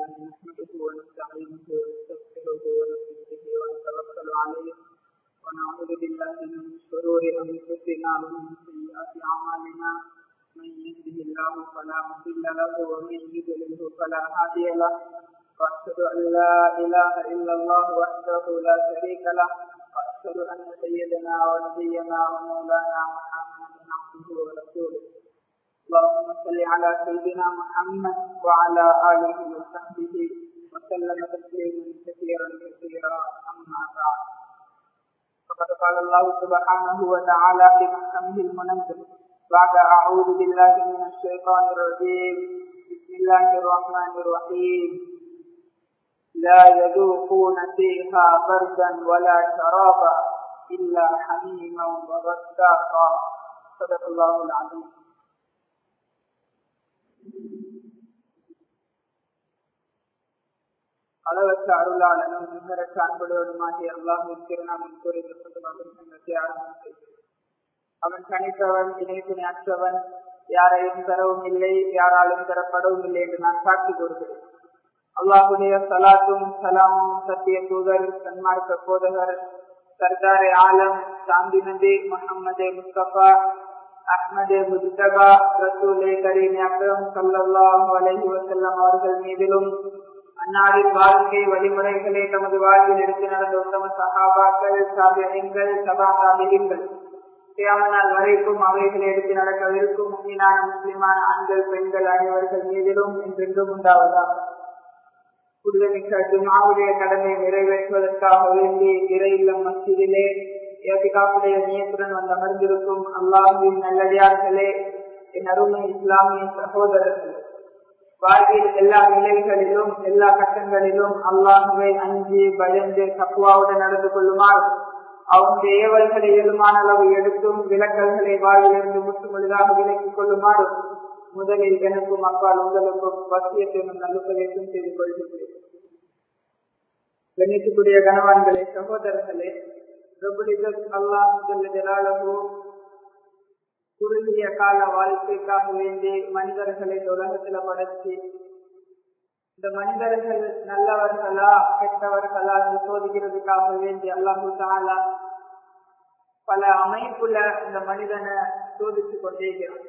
لله نحمده ونستعينه ونستغفره ونؤمن به ونتوكل عليه ونعوذ بالله من شرور انفسنا ومن سيئات اعمالنا من يهده الله فلا مضل له ومن يضلله فلا هادي له واشهد ان لا اله الا الله وحده لا شريك له واشهد ان سيدنا ونبينا ومولانا محمدا عبده ورسوله اللهم صل على سيدنا محمد وعلى اله وصحبه وسلم تسليما كثيرا كثيرا اما بعد فقد قال الله سبحانه وتعالى في محكمه المنزل بعد اعوذ بالله من الشيطان الرجيم بسم الله الرحمن الرحيم لا يذوقون فيها بردا ولا شرابا الا حميما وغساقا صدق الله العظيم அளவற்ற அருளாளனும் நிகரற்ற அன்புடையவனுமாகிய அல்லாஹின் திருநாமம் கூறி சங்கத்தை ஆரம்பம் செய்தது அவன் தனித்தவன் இணைப்பினை அற்றவன் யாரையும் தரவும் இல்லை யாராலும் தரப்படவும் இல்லை என்று நான் சாட்சி கூறுகிறேன் அல்லாஹுடைய சலாத்தும் சலாமும் சத்திய தூதர் சன்மார்க்க போதகர் சர்தாரே ஆலம் சாந்தி நபி முகமது முஸ்தபா அஹ்மது முஜ்தபா ரசூலே கரீம் அக்ரம் சல்லாஹு அலஹி வசல்லம் அவர்கள் மீதிலும் அன்னாரின் வாழ்க்கை வழிமுறைகளை தமது வாழ்வில் எடுத்து நடந்த உத்தம சகாபாக்கள் சாபியங்கள் சபா சாபியங்கள் தேவனால் வரைக்கும் அவைகளை எடுத்து நடக்கவிருக்கும் முன்னினான முஸ்லிமான ஆண்கள் பெண்கள் அனைவர்கள் மீதிலும் என்றென்றும் உண்டாவதா புதுமிக்க ஜுமாவுடைய கடமை நிறைவேற்றுவதற்காக வேண்டி இறை இல்லம் மசிதிலே ஏபிகாப்புடைய நியத்துடன் வந்து அமர்ந்திருக்கும் அல்லாஹின் நல்லடியார்களே என் அருமை இஸ்லாமிய சகோதரர்கள் வாழ்வில் எல்லா நிலைகளிலும் எல்லா கட்டங்களிலும் அல்லாஹுவை அஞ்சு பயந்து தக்குவாவுடன் நடந்து கொள்ளுமாறு அவனுடைய ஏவல்களை இயலுமான அளவு எடுத்தும் விளக்கல்களை வாழ்விலிருந்து முற்றுமுழுதாக விலக்கிக் கொள்ளுமாறு முதலில் எனக்கும் அப்பால் உங்களுக்கும் பசியத்தையும் நல்லுபதேசம் செய்து கொள்கின்றேன் கணித்துக்குரிய கணவான்களே சகோதரர்களே அல்லாஹு குறுகிய கால வாழ்க்கைக்காக வேண்டி மனிதர்களை உலகத்துல படைச்சு இந்த மனிதர்கள் நல்லவர்களா கெட்டவர்களா சோதிக்கிறதுக்காக வேண்டி அல்லாஹு தாலா பல அமைப்புல இந்த மனிதனை சோதிச்சு கொண்டிருக்கிறான்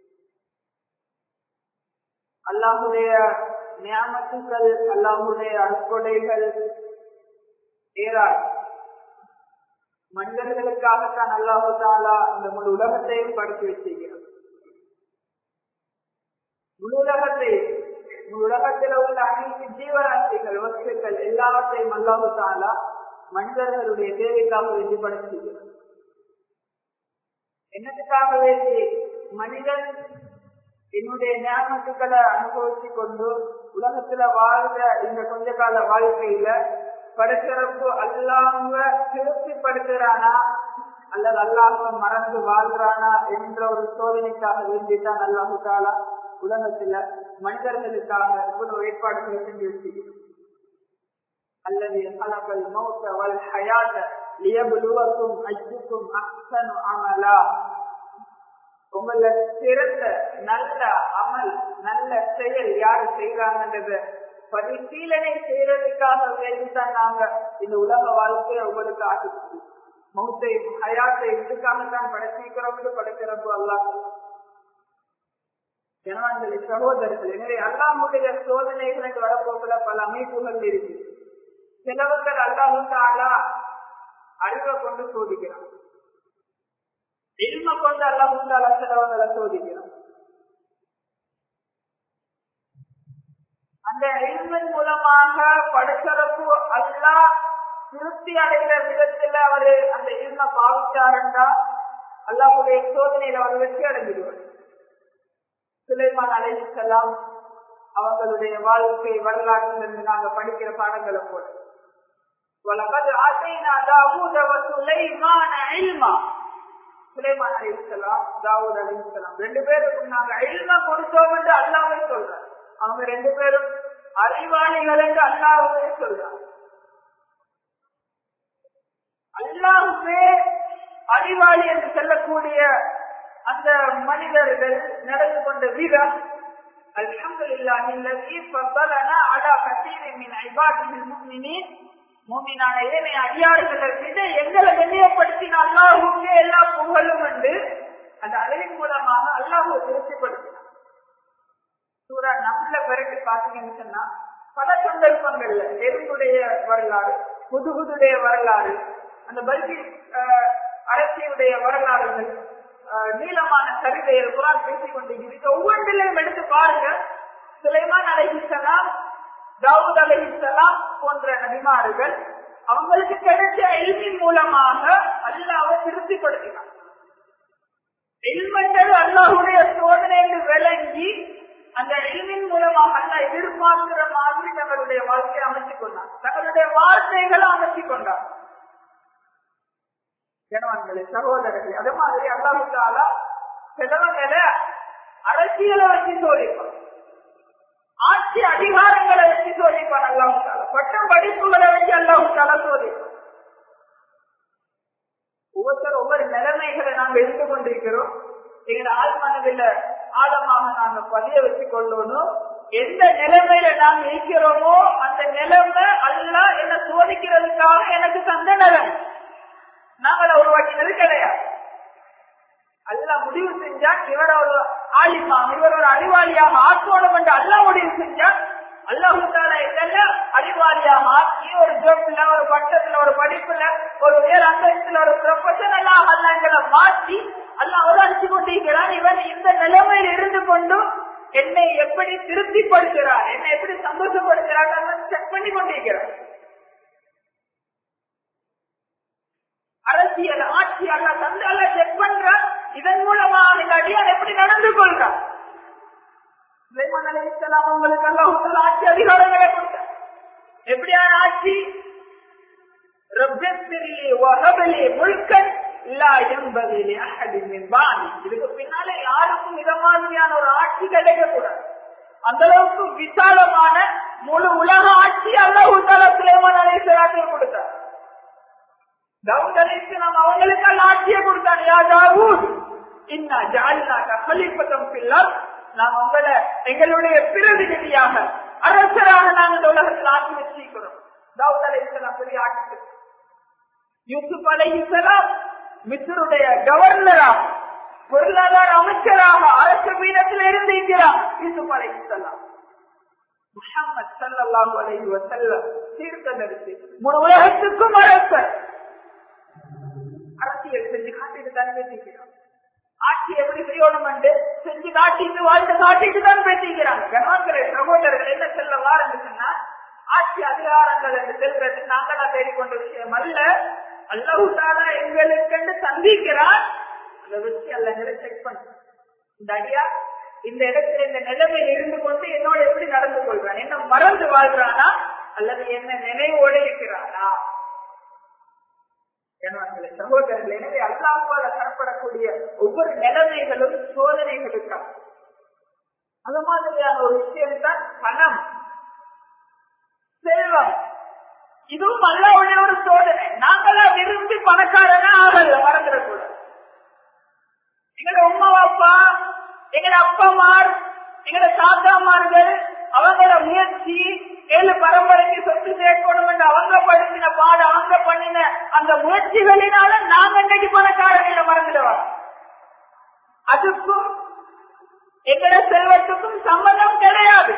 அல்லாஹுடைய ஞாபகங்கள் அல்லாஹுடைய அற்கொடைகள் ஏறாள் மனிதர்களுக்காகத்தான் அல்லாஹு தாலா இந்த முழு உலகத்தையும் படுத்தி வச்சிருக்கிறார் முழு உலகத்தை முழு உலகத்தில் உள்ள அனைத்து ஜீவராசிகள் வஸ்துக்கள் எல்லாவற்றையும் அல்லாஹு தாலா மனிதர்களுடைய தேவைக்காக வேண்டி படுத்திருக்கிறார் என்னத்துக்காக வேண்டி மனிதன் என்னுடைய ஞாபகத்துக்களை அனுபவிச்சு கொண்டு உலகத்துல வாழ்ற இந்த கொஞ்ச கால வாழ்க்கையில படைக்கிறப்போ அல்லாம திருப்திப்படுத்துறானா அல்லது அல்லாம மறந்து வாழ்றானா என்ற ஒரு சோதனைக்காக வேண்டித்தான் அல்லாஹு தாலா உலகத்துல மனிதர்களுக்காக இவ்வளவு ஏற்பாடுகளை செஞ்சு வச்சிருக்கிறோம் அல்லது அலகல் மௌத்த வல் ஹயாத லியபுலுவக்கும் அஜுக்கும் அஹ்சனு அமலா உங்கள சிறந்த நல்ல அமல் நல்ல செயல் யாரு செய்யறாங்கன்றத பரிசீலனை செய்யறதுக்காக வேண்டிதான் நாங்க இந்த உலக வாழ்க்கையை உங்களுக்கு ஆகிச்சு மௌத்தை ஹயாத்தை இதுக்காகத்தான் படைச்சிக்கிறோம் படைக்கிறப்போ அல்லாஹ் ஜனவான்களை சகோதரர்கள் எனவே அல்லாமுடைய சோதனைகளுக்கு வரப்போக்குள்ள பல அமைப்புகள் இருக்கு சிலவர்கள் அல்லாஹாலா அறிவை கொண்டு சோதிக்கிறான் இல்ம கொண்டு அல்லாஹாலா சிலவங்களை சோதிக்கிறான் அந்த இல்மின் மூலமாக படைச்சரப்பு அல்லா திருப்தி அடைகிற விதத்துல அவரு அந்த இல்ம பாவிச்சாருண்டா அல்லாஹுடைய சோதனையில அவர் வெற்றி அடைஞ்சிடுவார் சுலைமான் அலைசலாம் அவங்களுடைய வாழ்க்கை வரலாற்றிலிருந்து நாங்க படிக்கிற பாடங்களை போல وَلَقَدْ آتَيْنَا دَاوُودَ وَسُلَيْمَانَ عِلْمًا சுலைமான் அலைஹிஸ்ஸலாம் தாவூத் அலைஹிஸ்ஸலாம் ரெண்டு பேருக்கும் நாங்க இல்ம கொடுத்தோம் என்று அல்லாஹ்வே சொல்றார் அவங்க ரெண்டு பேரும் அறிவாளிகள் என்று அல்லாஹ்வே சொல்றார் அல்லாஹ்வே அறிவாளி என்று சொல்லக்கூடிய அந்த மனிதர்கள் நடந்து கொண்ட விதம் அல்ஹம்து அல்ஹம்துலில்லாஹி அல்லதி ஃபضلنا على كثير من عباده المؤمنين மூமினான ஏனைய அடியார்களை விட எங்களை கண்ணியப்படுத்தின அல்லாஹுக்கு எல்லா புகழும் உண்டு அந்த அழகின் மூலமாக அல்லாஹுவை திருப்திப்படுத்தினார் சூரா நம்மள பிறகு பாத்தீங்கன்னு சொன்னா பல சந்தர்ப்பங்கள்ல எருந்துடைய வரலாறு புதுகுதுடைய வரலாறு அந்த பல்கி அரசியுடைய வரலாறுகள் அஹ், நீளமான கவிதைகள் குரான் பேசிக் கொண்டிருக்கிறது ஒவ்வொன்றிலையும் எடுத்து பாருங்க சுலைமான் அலைஹிஸ்ஸலாம் தாவூத் அலைஹிஸ்ஸலாம் போன்ற நபிமார்கள் அவங்களுக்கு கிடைச்ச எல்மின் மூலமாக அல்லாவை திருப்திப்படுத்தினார் எல்மென்றது அல்லாஹுடைய சோதனை என்று விளங்கி அந்த எல்மின் மூலமாக அல்ல எதிர்பார்க்கிற மாதிரி தங்களுடைய வாழ்க்கையை அமைத்துக் கொண்டார் தங்களுடைய வார்த்தைகளை அமைத்துக் கொண்டார் கணவன்களே சகோதரர்களே அதே மாதிரி அல்லாஹால சிலவங்களை அரசியலை வச்சு சோதிப்பான் ஆட்சி அதிகாரங்களை வச்சு சோதிப்பான் அல்லாஹால பட்டம் படிப்புகளை வச்சு அல்லாஹால சோதிப்பான் ஒவ்வொருத்தர் ஒவ்வொரு நிலைமைகளை நாங்க எடுத்துக் கொண்டிருக்கிறோம் எங்க ஆழ்மனதில ஆழமாக நாங்க பதிய வச்சு கொள்ளணும் எந்த நிலைமையில நாங்க இருக்கிறோமோ அந்த நிலைமை அல்ல என்ன சோதிக்கிறதுக்காக எனக்கு தந்த நிலைமை நாங்கள உருவாக்கினது கிடையாது அல்ல முடிவு செஞ்சா இவர ஒரு ஆலிமாம் இவர் ஒரு அறிவாளியாக ஆக்கணும் என்று அல்ல முடிவு செஞ்சா அல்லாஹால இதெல்லாம் அறிவாளியாக ஆக்கி ஒரு ஜோப்ல ஒரு பட்டத்துல ஒரு படிப்புல ஒரு உயர் அந்தஸ்துல ஒரு ப்ரொஃபஷனலாக அல்ல எங்களை மாற்றி அல்ல அவதானிச்சு கொண்டிருக்கிறான் இவன் இந்த நிலைமையில் இருந்து கொண்டு என்னை எப்படி திருப்திப்படுத்துகிறார் என்னை எப்படி சந்தோஷப்படுத்துகிறார் செக் பண்ணி கொண்டிருக்கிறார் அரசியல் ஆட்சி அல்ல தந்து அல்ல செக் பண்ற இதன் மூலமா இந்த அடியான் எப்படி நடந்து கொள்றார் சுலைமான் அலைஹிஸ்ஸலாம் அவங்களுக்கு அல்லாஹ் ஆட்சி அதிகாரங்களை கொடுத்தார் எப்படியான ஆட்சி ரப்பெஸ்திரிலே வஹபலே முல்கன் லா யம்பகி லிஅஹதின் மின் பாதி இதுக்கு பின்னால யாருக்கும் இத மாதிரியான ஒரு ஆட்சி கிடைக்க கூடாது அந்த அளவுக்கு விசாலமான முழு உலக ஆட்சி அல்லாஹ் தஆலா சுலைமான் அலைஹிஸ்ஸலாத்துக்கு கொடுத்தார் தாவூத் அலைஹிஸ்ஸலாம் அவங்களுக்கு அல்ல ஆட்சியை கொடுத்தார் யா தாவூத் இன்னா ஜஅல்னாக கலீஃபத்தம் ஃபில் அர்த் நாம் உங்களை எங்களுடைய பிரதிநிதியாக அரசராக நாங்கள் இந்த உலகத்தில் ஆட்சி வச்சிருக்கிறோம் தாவூத் அலைஹிஸ்ஸலாம் பெரிய ஆட்சி யூசுப் அலைஹிஸ்ஸலாம் மிஸ்ருடைய கவர்னராக பொருளாதார அமைச்சராக அரசு பீடத்தில் இருந்திருக்கிறார் யூசுப் அலைஹிஸ்ஸலாம் முஹம்மது ஸல்லல்லாஹு அலைஹி வஸல்லம் தீர்க்கதரிசி முழு உலகத்துக்கும் அரசர் அரசியல் செஞ்சு காட்டிட்டு தான் பேசிக்கிறான் ஆட்சி எப்படி செய்யணும் என்று செஞ்சு காட்டிட்டு வாழ்ந்து காட்டிட்டு தான் பேசிக்கிறாங்க கணவன்களை சகோதரர்கள் என்ன செல்ல வாரன்னு சொன்னா ஆட்சி அதிகாரங்கள் என்று செல்வது நாங்களா தேடிக்கொண்ட விஷயம் அல்ல அல்லாஹாலா எங்களுக்கு சந்திக்கிறார் அதை வச்சு அல்லங்களை செக் பண்ண இந்த அடியா இந்த இடத்துல இந்த நிலைமையில் இருந்து கொண்டு என்னோட எப்படி நடந்து கொள்றான் என்ன மறந்து வாழ்றானா அல்லது என்ன நினைவோடு இருக்கிறானா கணவன்களை சகோதரர்கள் எனவே அல்லாஹால தரப்படக்கூடிய ஒவ்வொரு நிலைமைகளும் சோதனைகளுக்காக அது மாதிரியான ஒரு விஷயம் தான் பணம் செல்வம் இதுவும் அல்லாவுடைய ஒரு சோதனை நாங்களா விரும்பி பணக்காரனா ஆகல மறந்துடக்கூடாது எங்களோட உமா அப்பா எங்களோட அப்பமார் எங்களோட தாத்தாமார்கள் அவங்களோட முயற்சி ஏழு பரம்பரைக்கு சொத்து சேர்க்கணும் என்று அவங்க படிச்சின பாடம் அவங்க பண்ணின அந்த முயற்சிகளினால நாங்க இன்னைக்கு பணக்காரர்களை மறந்துடுவோம் அதுக்கும் எங்கட செல்வத்துக்கும் சம்மதம் கிடையாது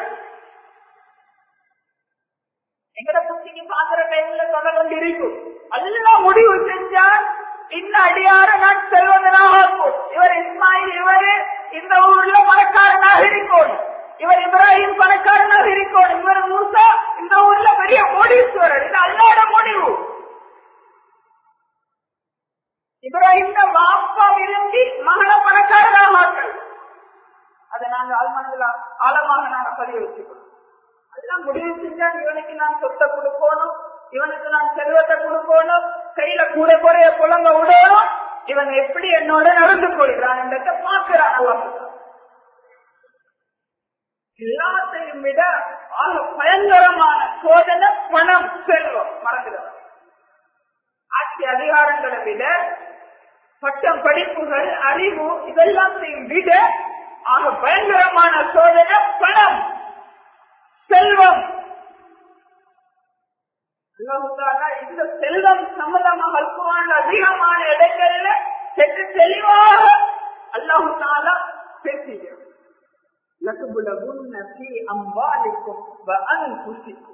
எங்கட புத்திக்கு பாக்குற டைம்ல சொல்ல கொண்டு இருக்கும் அதெல்லாம் முடிவு செஞ்சால் இந்த அடியார நான் செல்வதனாக இருக்கும் இவர் இஸ்மாயில் இவரு இந்த ஊர்ல பணக்காரனாக இருக்கணும் இவர் இப்ராஹிம் பணக்காரனாக இருக்கணும் இவர் மூசா இந்த ஊர்ல பெரிய கோடீஸ்வரர் இது அல்லாட முடிவு இப்ராஹிம் வாப்பா விரும்பி மகன பணக்காரனாக ஆக்கள் அதை நாங்க ஆழ்மனதுல ஆழமாக நாங்க பதிவு வச்சுக்கணும் அதெல்லாம் முடிவு செஞ்சா இவனுக்கு நான் சொத்தை கொடுக்கணும் இவனுக்கு நான் செல்வத்தை கொடுக்கணும் கையில கூட குறைய புலங்க விடணும் இவன் எப்படி என்னோட நடந்து கொள்கிறான் என்றதை பார்க்கிறான் அல்லாஹ் எல்லாத்தையும் விட ஆக பயங்கரமான சோதனை பணம் செல்வம் மறந்துடுவார் ஆட்சி அதிகாரங்களை விட பட்டம் படிப்புகள் அறிவு இதெல்லாத்தையும் விட ஆக பயங்கரமான சோதனை பணம் இந்த செல்வம் சம்பந்தமாக குரான் அதிகமான இடங்கள்ல சற்று தெளிவாக அல்லாஹு தாலா பேசுகிறார் لتبلغن في أموالكم وأنفسكم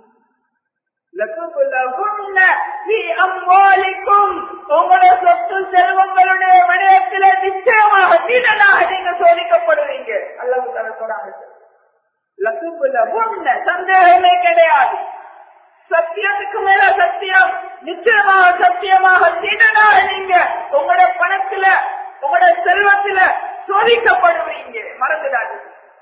لتبلغن في أموالكم உங்களுடைய சொத்து செல்வங்களுடைய விடயத்தில நிச்சயமாக தீனனாக நீங்க சோதிக்கப்படுவீங்க அல்லாஹு தாலா சொல்றாங்க லத்துபுலகுன்ன சந்தேகமே கிடையாது சத்தியத்துக்கு மேல சத்தியம் நிச்சயமாக சத்தியமாக தீனனாக நீங்க உங்களுடைய பணத்துல உங்களுடைய செல்வத்துல சோதிக்கப்படுவீங்க மறந்துடாது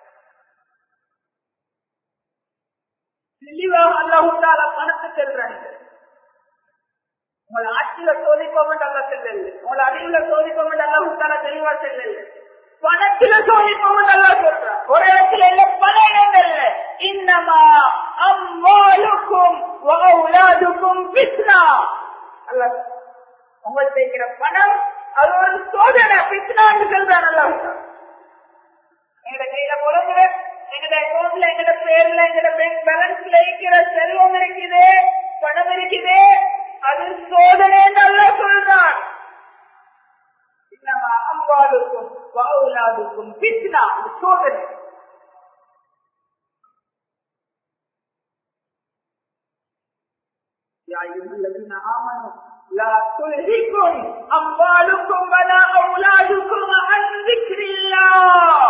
தெளிவாக அல்லாஹூட்டால பணத்தை செல்றாங்க உங்களை ஆட்சியில சோதிப்போம் அல்ல செல்லல உங்களை அறிவுல சோதிப்போம் அல்லாஹூட்டால தெளிவா செல்லல பணத்தில சோதிப்போம் அல்லா சொல்றான் ஒரு இடத்துல இல்ல பல இடங்கள்ல இன்னமா அம்மாளுக்கும் உலதுக்கும் பிஸ்னா அல்ல உங்களுக்கு இருக்கிற பணம் அது ஒரு சோதனை பிஸ்னான்னு சொல்றான் அல்லாஹூட்டா எங்க கையில பொழுது எங்கட அக்கௌண்ட்ல எங்கட பேர்ல எங்கட பேங்க் பேலன்ஸ்ல இருக்கிற செல்வம் இருக்குது பணம் இருக்குது அது சோதனை நல்லா சொல்றான் நம்ம அம்பாளுக்கும் பாவுலாதுக்கும் பித்னா சோதனை يا أيها الذين آمنوا لا تلهكم أموالكم ولا أولادكم عن ذكر الله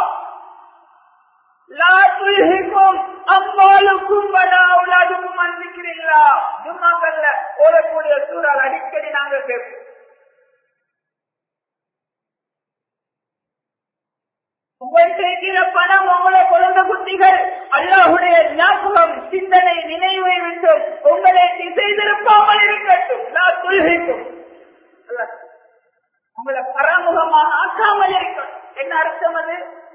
لا تلهكم أموالكم ولا أولادكم عن ذكر الله ஜும்மாக்கள்ல ஓடக்கூடிய சூழல் அடிக்கடி நாங்கள் கேட்போம் உங்கள்கிட்ட இருக்கிற பணம் உங்களை குழந்தை குட்டிகள் அல்லாஹுடைய ஞாபகம் சிந்தனை நினைவை விட்டு உங்களை திசை திருப்பாமல் இருக்கட்டும் நான் துல்கிக்கும் உங்களை பராமுகமாக ஆக்காமல் இருக்கட்டும் என்ன அர்த்தம் அது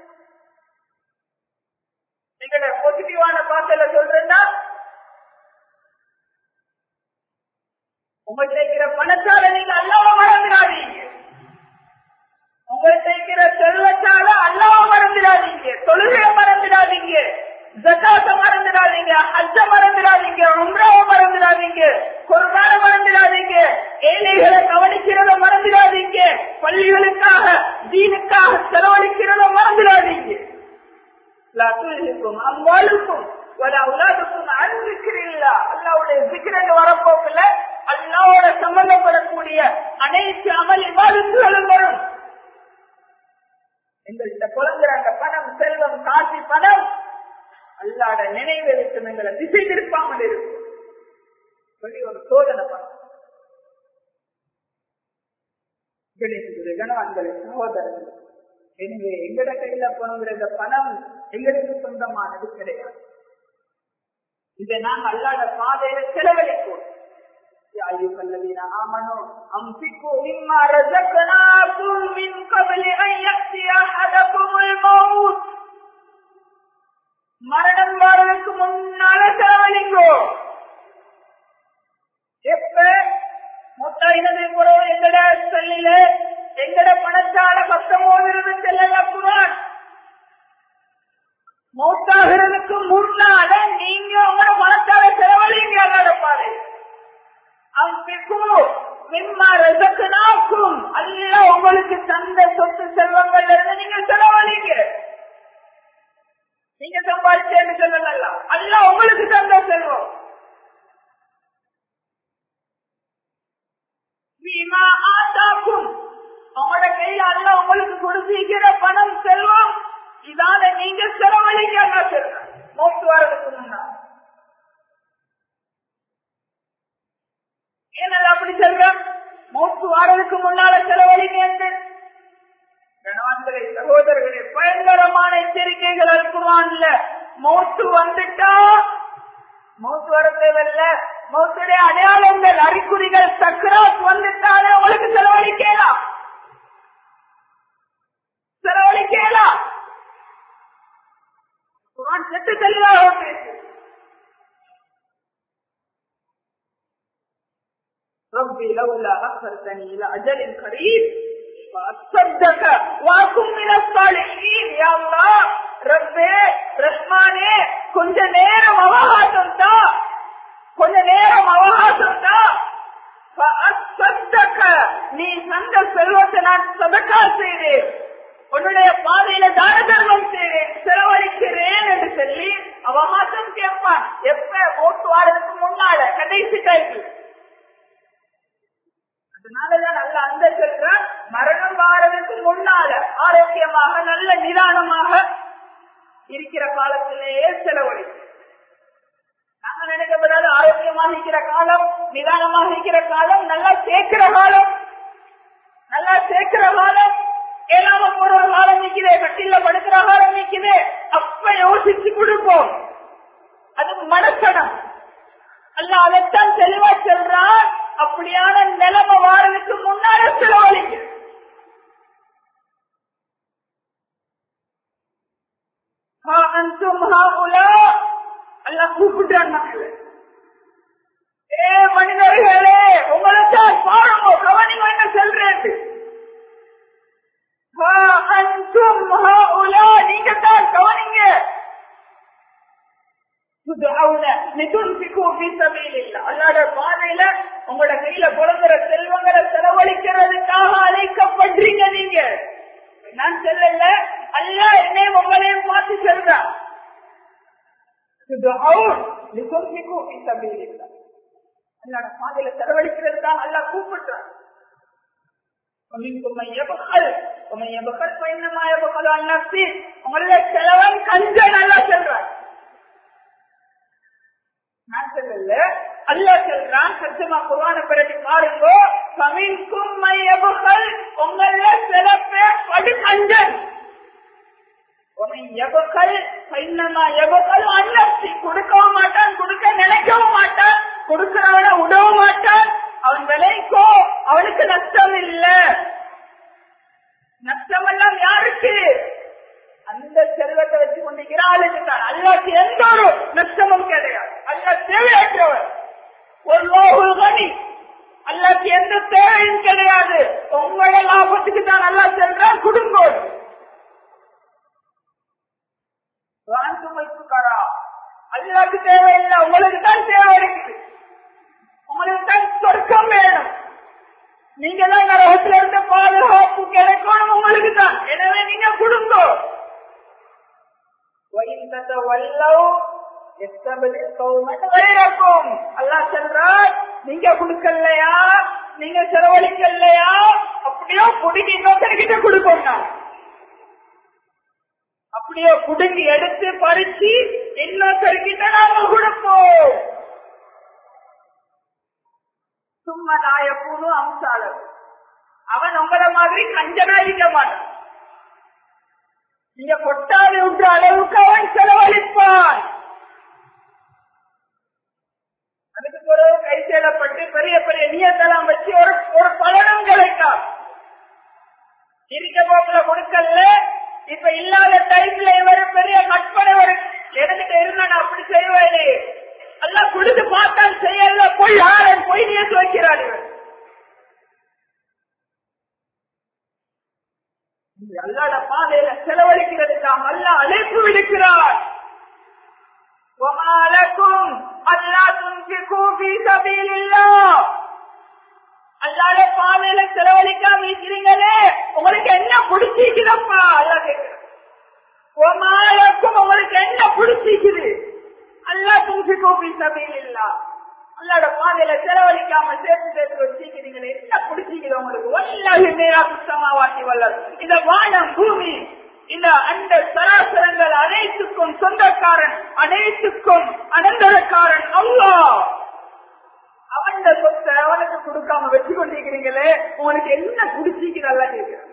எங்கட பாசிட்டிவான பாசல சொல்றேன்னா உங்கள்கிட்ட இருக்கிற பணத்தால நீங்க அல்லாவ மறந்துடாதீங்க உங்கள்கிட்ட இருக்கிற செல்வத்தால அல்லாவ மறந்துடாதீங்க தொழுகைய மறந்துடாதீங்க ஜக்காத்த மறந்துடாதீங்க அஜ மறந்துடாதீங்க உம்ராவை மறந்துடாதீங்க குர்பான மறந்துடாதீங்க ஏழைகளை கவனிக்கிறத மறந்துடாதீங்க பள்ளிகளுக்காக தீனுக்காக செலவழிக்கிறத மறந்துடாதீங்க அம்பாளுக்கும் ஒரு அவுலாதுக்கும் அன்பிக்கிறீங்களா அல்லாவுடைய சிக்கிறங்க வரப்போக்குல அல்லாவோட சம்பந்தப்படக்கூடிய அனைத்து அமல் இவாதத்துகளும் வரும் எங்கள்கிட்ட குழந்தைறாங்க பணம் செல்வம் காசி பணம் அல்லாட நினைவெடுத்து எங்களை திசை திருப்பாமல் இருக்கும் சொல்லி ஒரு சோதனை பணம் கணவான்களை சகோதரர்கள் எனவே எங்கட கையில போனங்கிற இந்த பணம் எங்களுக்கு சொந்தமானது கிடையாது இதை நாங்கள் அல்லாத பாதையில செலவழிப்போம் أيها الذين آمنوا أنفقوا مما رزقناكم من قبل أن يأتي أحدكم الموت மரணம் வரதுக்கு முன்னால செலவழிங்கோ எப்ப மொத்தாயினது குறவு எங்கட சொல்லில எங்கட பணத்தால பத்தொன்பது செல்லல குரான் மௌத்தாகிறதுக்கு முன்னால நீங்க உங்களோட பணத்தால செலவழிங்க நடப்பாரு அல்ல உங்களுக்கு தந்த சொத்து செல்வங்கள் இருந்து நீங்க செலவழிங்க நீங்க சம்பாதிச்சேன்னு சொல்லல அல்ல உங்களுக்கு தந்த செல்வம் ஆதாக்கும் உங்களோட கையில அல்ல உங்களுக்கு கொடுத்திருக்கிற பணம் செல்வம் இதான நீங்க செலவழிங்க சொல்றேன் மோட்டு வரதுக்கு முன்னா ஏனது அப்படி சொல்றோம் மோட்டு வாரதுக்கு முன்னால செலவழிங்க என்று கணவான்களே சகோதரர்களே பயங்கரமான எச்சரிக்கைகள் இருக்குவான்ல மௌத்து வந்துட்டா மௌத்து வர தேவையில்ல மௌத்துடைய அடையாளங்கள் அறிகுறிகள் சக்கராத் வந்துட்டாலே உங்களுக்கு செலவழிக்கலாம் செலவழிக்கலாம் குரான் செட்டு தெளிவாக பேசு ربي لولا أخرتني إلى أجل قريب فأصدق وأكن من الصالحين يا الله ربي ரஹ்மானே கொஞ்ச நேரம் அவகாசம் தான் கொஞ்ச நேரம் அவகாசம் நீ சந்த செல்வத்தை நான் சதக்கா செய்தேன் உன்னுடைய பாதையில தான தர்மம் செய்தேன் செலவழிக்கிறேன் என்று சொல்லி அவகாசம் கேட்பான் எப்ப ஓட்டு வாரதுக்கு முன்னால கடைசி டைம் அதனாலதான் நல்ல அந்த சொல்றான் மரணம் வாரதுக்கு முன்னால ஆரோக்கியமாக நல்ல நிதானமாக இருக்கிற காலத்திலேயே செலவழிக்கும் நாங்க நினைக்கப்படாது ஆரோக்கியமாக இருக்கிற காலம் நிதானமாக இருக்கிற காலம் நல்லா சேர்க்கிற காலம் நல்லா சேர்க்கிற காலம் ஏழாம போற காலம் நிக்குதே கட்டில படுக்கிற காலம் நிக்குதே அப்ப யோசிச்சு கொடுப்போம் அது மனசனம் அல்ல அதைத்தான் தெளிவா சொல்றான் அப்படியான நிலைமை வாரதுக்கு முன்னால செலவழிக்கு அல்ல கூப்பிட்டான் மக்கள் ஏ மனிதர்களே உங்களை தான் பாருங்க கவனிங்க என்ன சொல்றேன் நீங்க தான் கவனிங்க அல்லாட பாதையில உங்களோட கையில பிறந்த செல்வங்களை செலவழிக்கிறதுக்காக அழைக்கப்படுறீங்க நீங்க நான் சொல்லல அல்ல என்னையும் உங்களையும் பார்த்து சொல்றான் அல்லாட பாதையில செலவழிக்கிறது தான் அல்ல கூப்பிடுறான் உங்களுடைய செலவன் கஞ்ச நல்லா சொல்றான் நான் சொல்லல அல்ல சொல்றான் சத்தியமா குருவான பிறகு பாருங்க சமீன்கும் மையபுகள் உங்கள சில பேர் படு கஞ்சன் கொடுக்கவும் மாட்டான் கொடுக்க நினைக்கவும் மாட்டான் கொடுக்கிறவன உடவும் மாட்டான் அவன் விலைக்கோ அவனுக்கு நஷ்டம் இல்ல நஷ்டம் எல்லாம் யாருக்கு அந்த செல்வத்தை வச்சு கொண்டிருக்கிற ஆளுக்கு தான் அல்லாக்கு எந்த ஒரு நஷ்டமும் கிடையாது அல்ல தேவையற்றவர் ஒரு லோகுல் கனி அல்லாக்கு எந்த தேவையும் கிடையாது உங்களோட லாபத்துக்கு தான் நல்லா சென்றால் குடும்பம் அல்லாக்கு தேவையில்லை உங்களுக்கு தான் தேவை இருக்குது உங்களுக்கு தான் சொர்க்கம் வேணும் நீங்க தான் நரகத்துல இருந்த பாதுகாப்பு கிடைக்கணும் உங்களுக்கு தான் எனவே நீங்க குடும்பம் அல்லா சொல்றார் நீங்க கொடுக்கலையா நீங்க செலவழிக்கலையா அப்படியோ குடுங்கி இன்னொருத்தர்கிட்ட கொடுப்போம் அப்படியே குடுங்கி எடுத்து பறிச்சு இன்னொருத்தர்கிட்ட நாம கொடுப்போம் சும்மா நாயப்பூனும் அம்சாளர் அவன் உங்களை மாதிரி கஞ்சனா இருக்க மாட்டான் நீங்க கொட்டாது விட்டு அளவுக்கு அவன் செலவழிப்பான் அதுக்கு பிறகு கை சேலப்பட்டு பெரிய பெரிய நியத்தெல்லாம் வச்சு ஒரு ஒரு பலனும் கிடைக்கும் இருக்க போக்குல கொடுக்கல இப்ப இல்லாத டைம்ல இவர் பெரிய கற்பனை ஒரு எடுத்துட்டு இருந்தா நான் அப்படி செய்வேனே எல்லாம் கொடுத்து பார்த்தால் செய்யல போய் யாரன் போய் நேற்று வைக்கிறார் இவர் அல்லாட பாதையில செலவழிக்கிறதுக்காக அல்ல அழைப்பு விடுக்கிறார் وَمَالَكُمْ أَلَّا تُنْفِقُوا فِي سَبِيلِ اللَّهِ அல்லாத பாதையில செலவழிக்காம இருக்கிறீங்களே உங்களுக்கு என்ன பிடிச்சிக்கிறப்பா அல்லா கேட்கிறேன் உங்களுக்கு என்ன பிடிச்சிக்குது அல்லா தும்பி கோபி சபையில் இல்லா அல்லாட பாதையில செலவழிக்காம சேர்த்து சேர்த்து வச்சிருக்கிறீங்களே என்ன பிடிச்சிக்குது உங்களுக்கு வல்லாஹி மேரா சுத்தமாவாக்கி வல்லர் இந்த வானம் பூமி இந்த அந்த சராசரங்கள் அனைத்துக்கும் சொந்தக்காரன் அனைத்துக்கும் அனந்தரக்காரன் அல்லா அவன் சொத்தை அவனுக்கு கொடுக்காம வச்சு கொண்டிருக்கிறீங்களே உங்களுக்கு என்ன பிடிச்சிக்கிறதா கேட்கிறேன்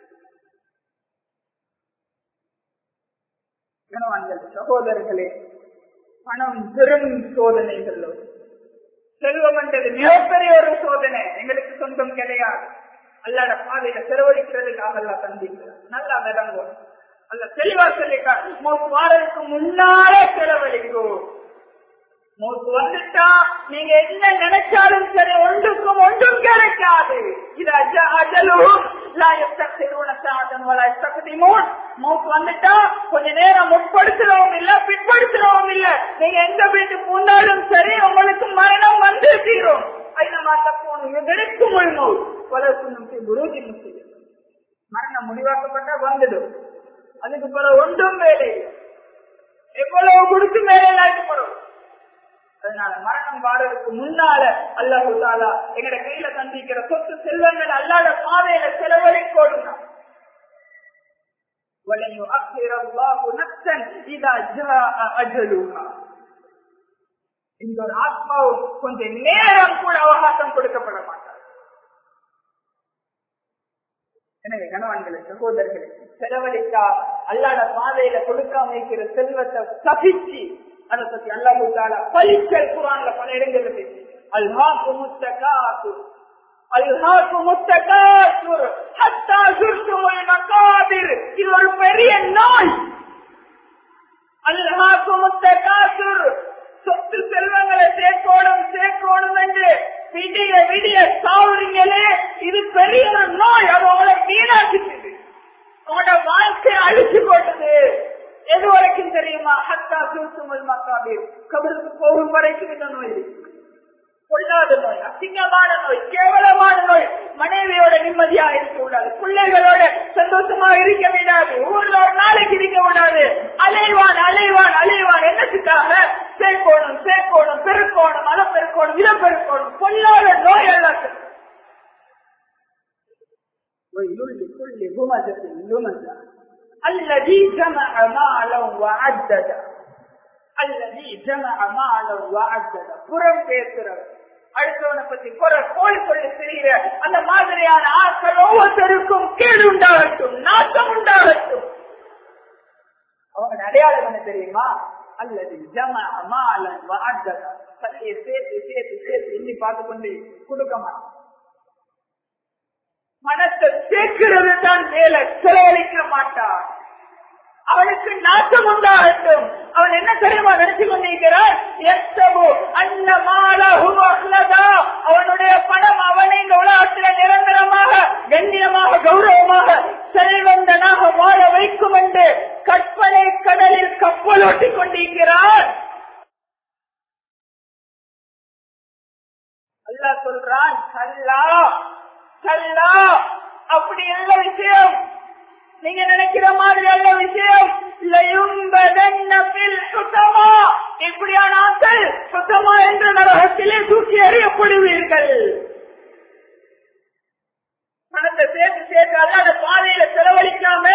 சகோதரர்களே பணம் பெரும் சோதனைகள் செல்வம் என்றது மிகப்பெரிய ஒரு சோதனை எங்களுக்கு சொந்தம் கிடையாது அல்லாட பாதையில செலவழிக்கிறதுக்காக அல்ல தந்திக்கிறார் நல்லா விளங்கும் அல்ல தெளிவா சொல்லிட்டார் வாரதுக்கு முன்னாலே செலவழிக்கும் மூத்து வந்துட்டா நீங்க என்ன நினைச்சாலும் சரி ஒன்றுக்கும் ஒன்றும் கிடைக்காது இது அஜ அஜலும் மூக்கு வந்துட்டா கொஞ்ச நேரம் முற்படுத்துறவும் இல்ல பிற்படுத்துறவும் இல்ல நீங்க எங்க வீட்டு போனாலும் சரி உங்களுக்கு மரணம் வந்து தீரும் ஐநமா தப்போம் எதற்கும் உள்நூல் பல சுண்ணம் குருஜி முஸ்லிம் மரணம் முடிவாக்கப்பட்டா வந்துடும் அதுக்கு பல ஒன்றும் வேலை இல்லை. எவ்வளவு கொடுத்து மேலே நாட்டப்படும் அதனால மரணம் வாடுறதுக்கு முன்னால அல்லாஹு தாலா எங்கட கையில சந்திக்கிற சொத்து செல்வங்கள் அல்லாத பாதையில செலவழிக்கோடும் وَلَنْ يُؤَخِّرَ اللَّهُ نَفْسًا إِذَا جَاءَ أَجَلُهَا இந்த ஒரு ஆத்மாவும் கொஞ்ச நேரம் கூட அவகாசம் கொடுக்கப்பட மாட்டார் எனவே கணவன்களை சகோதரர்களை செலவழித்தா அல்லாத பாதையில கொடுக்காம இருக்கிற செல்வத்தை தப்பிச்சு அதை பத்தி அல்லாஹு தாலா பலிச்சல் குரான்ல பல இடங்கள்ல பேசி அல்ஹாக்கு முத்தகாத்து அல்ஹாக்கு முத்தகாத்துர் ஹத்தா சுர்துமுல் மகாபிர் இது ஒரு பெரிய நோய் அல்ஹாக்கு முத்தகாத்துர் சொத்து செல்வங்களை சேர்க்கோணும் சேர்க்கோணும் என்று விடிய விடிய சாவுறீங்களே இது பெரிய ஒரு நோய் அது உங்களை வீணாக்கிட்டது உங்களோட வாழ்க்கையை அழிச்சு போட்டது எது வரைக்கும் தெரியுமா ஹத்தா சூசுமல் மக்காபீர் கபருக்கு போகும் வரைக்கும் இந்த நோய் இருக்கு. பொல்லாத நோய் அசிங்கமான நோய் கேவலமான நோய் மனைவியோட நிம்மதியா இருக்க கூடாது பிள்ளைகளோட சந்தோஷமா இருக்க விடாது ஊர்ல ஒரு நாளைக்கு இருக்க விடாது அலைவான் அலைவான் அலைவான் என்னத்துக்காக சேர்க்கோணும் சேர்க்கோணும் பெருக்கோணும் அதை பெருக்கோணும் இதை பெருக்கோணும் பொல்லாத நோய் எல்லாத்துக்கும் لكل همزة لمزة الذي جمع مالا وعدده الذي جمع مالا وعدده புறம் பேசுறவர் அடுத்தவனை பத்தி குறை கோல் சொல்லி தெரிகிற அந்த மாதிரியான ஆட்கள் ஒவ்வொருத்தருக்கும் கீழ் உண்டாகட்டும் நாட்டம் உண்டாகட்டும் அவங்க அடையாளம் என்ன தெரியுமா அல்லது ஜம அமாலன் வாஜத சல்லியை சேர்த்து சேர்த்து சேர்த்து இன்னி பார்த்து கொண்டு கொடுக்க மாட்டான் மனத்தை சேர்க்கிறது தான் வேலை செலவழிக்க மாட்டான் அவனுக்கு நாட்டம் உண்டாகட்டும் அவன் என்ன தெரியுமா நினைச்சு கொண்டிருக்கிறான் எத்தவோ அந்த மாலா அவனுடைய பணம் அவனை இந்த உலகத்துல நிரந்தரமாக கண்ணியமாக கௌரவமாக செல்வந்தனாக வாழ வைக்கும் என்று கற்பனை கடலில் கப்பலோட்டி கொண்டிருக்கிறான் அல்லாஹ் சொல்றான் கல்லா கல்லா அப்படி எல்லா விஷயம் நீங்க நினைக்கிற மாதிரி அல்ல விஷயம் சுத்தமா இப்படியான ஆட்கள் சுத்தமா என்ற நரகத்திலே தூக்கி எறியப்படுவீர்கள் பணத்தை சேர்த்து சேர்த்து அல்லாத பாதையில செலவழிக்காம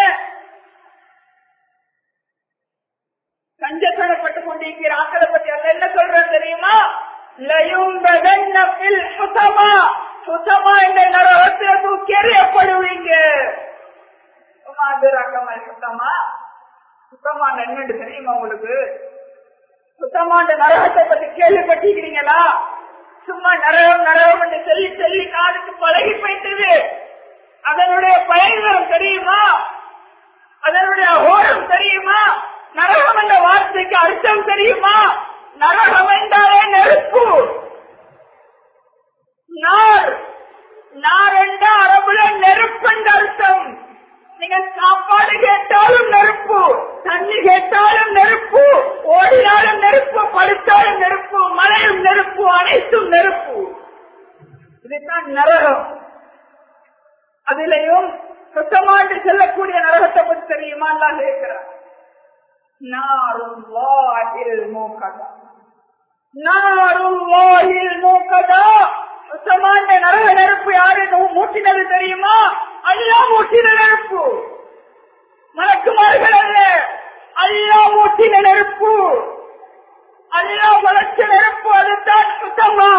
கஞ்சத்தனப்பட்டு கொண்டிருக்கிற ஆக்களை பத்தி அல்ல என்ன சொல்றேன் தெரியுமா லயும்பதன்னபில் சுத்தமா சுத்தமா என்ற நரகத்தில தூக்கி எறியப்படுவீங்க சுத்தமா சுத்தமான என்னன்னு தெரியுமா உங்களுக்கு சுத்தமான நரகத்தை பத்தி கேள்விப்பட்டிருக்கிறீங்களா சும்மா நரகம் நரகம் என்று சொல்லி சொல்லி காதுக்கு பழகி போயிட்டது அதனுடைய பயன்களும் தெரியுமா அதனுடைய ஹோரம் தெரியுமா நரகம் என்ற வார்த்தைக்கு அர்த்தம் தெரியுமா நரகம் என்றாலே நெருப்பு நார் நார் என்ற அரபுல நெருப்பு என்ற அர்த்தம் நீங்க சாப்பாடு கேட்டாலும் நெருப்பு தண்ணி கேட்டாலும் நெருப்பு ஓடினாலும் நெருப்பு படுத்தாலும் நெருப்பு மழையும் நெருப்பு அனைத்தும் நெருப்பு இதுதான் நரகம் அதிலையும் சுத்தமாண்டு செல்லக்கூடிய நரகத்தை பற்றி தெரியுமா எல்லாம் கேட்கிறார் நாருல்லாஹில் மூக்கதா நாருல்லாஹில் மூக்கதா சுத்தமான நரக நெருப்பு யாரு மூட்டினது தெரியுமா அல்லா மூட்டின நெருப்பு மலக்குமார்கள் அல்ல அல்லா மூட்டின நெருப்பு அல்லா வளர்ச்ச நெருப்பு அதுதான் சுத்தமா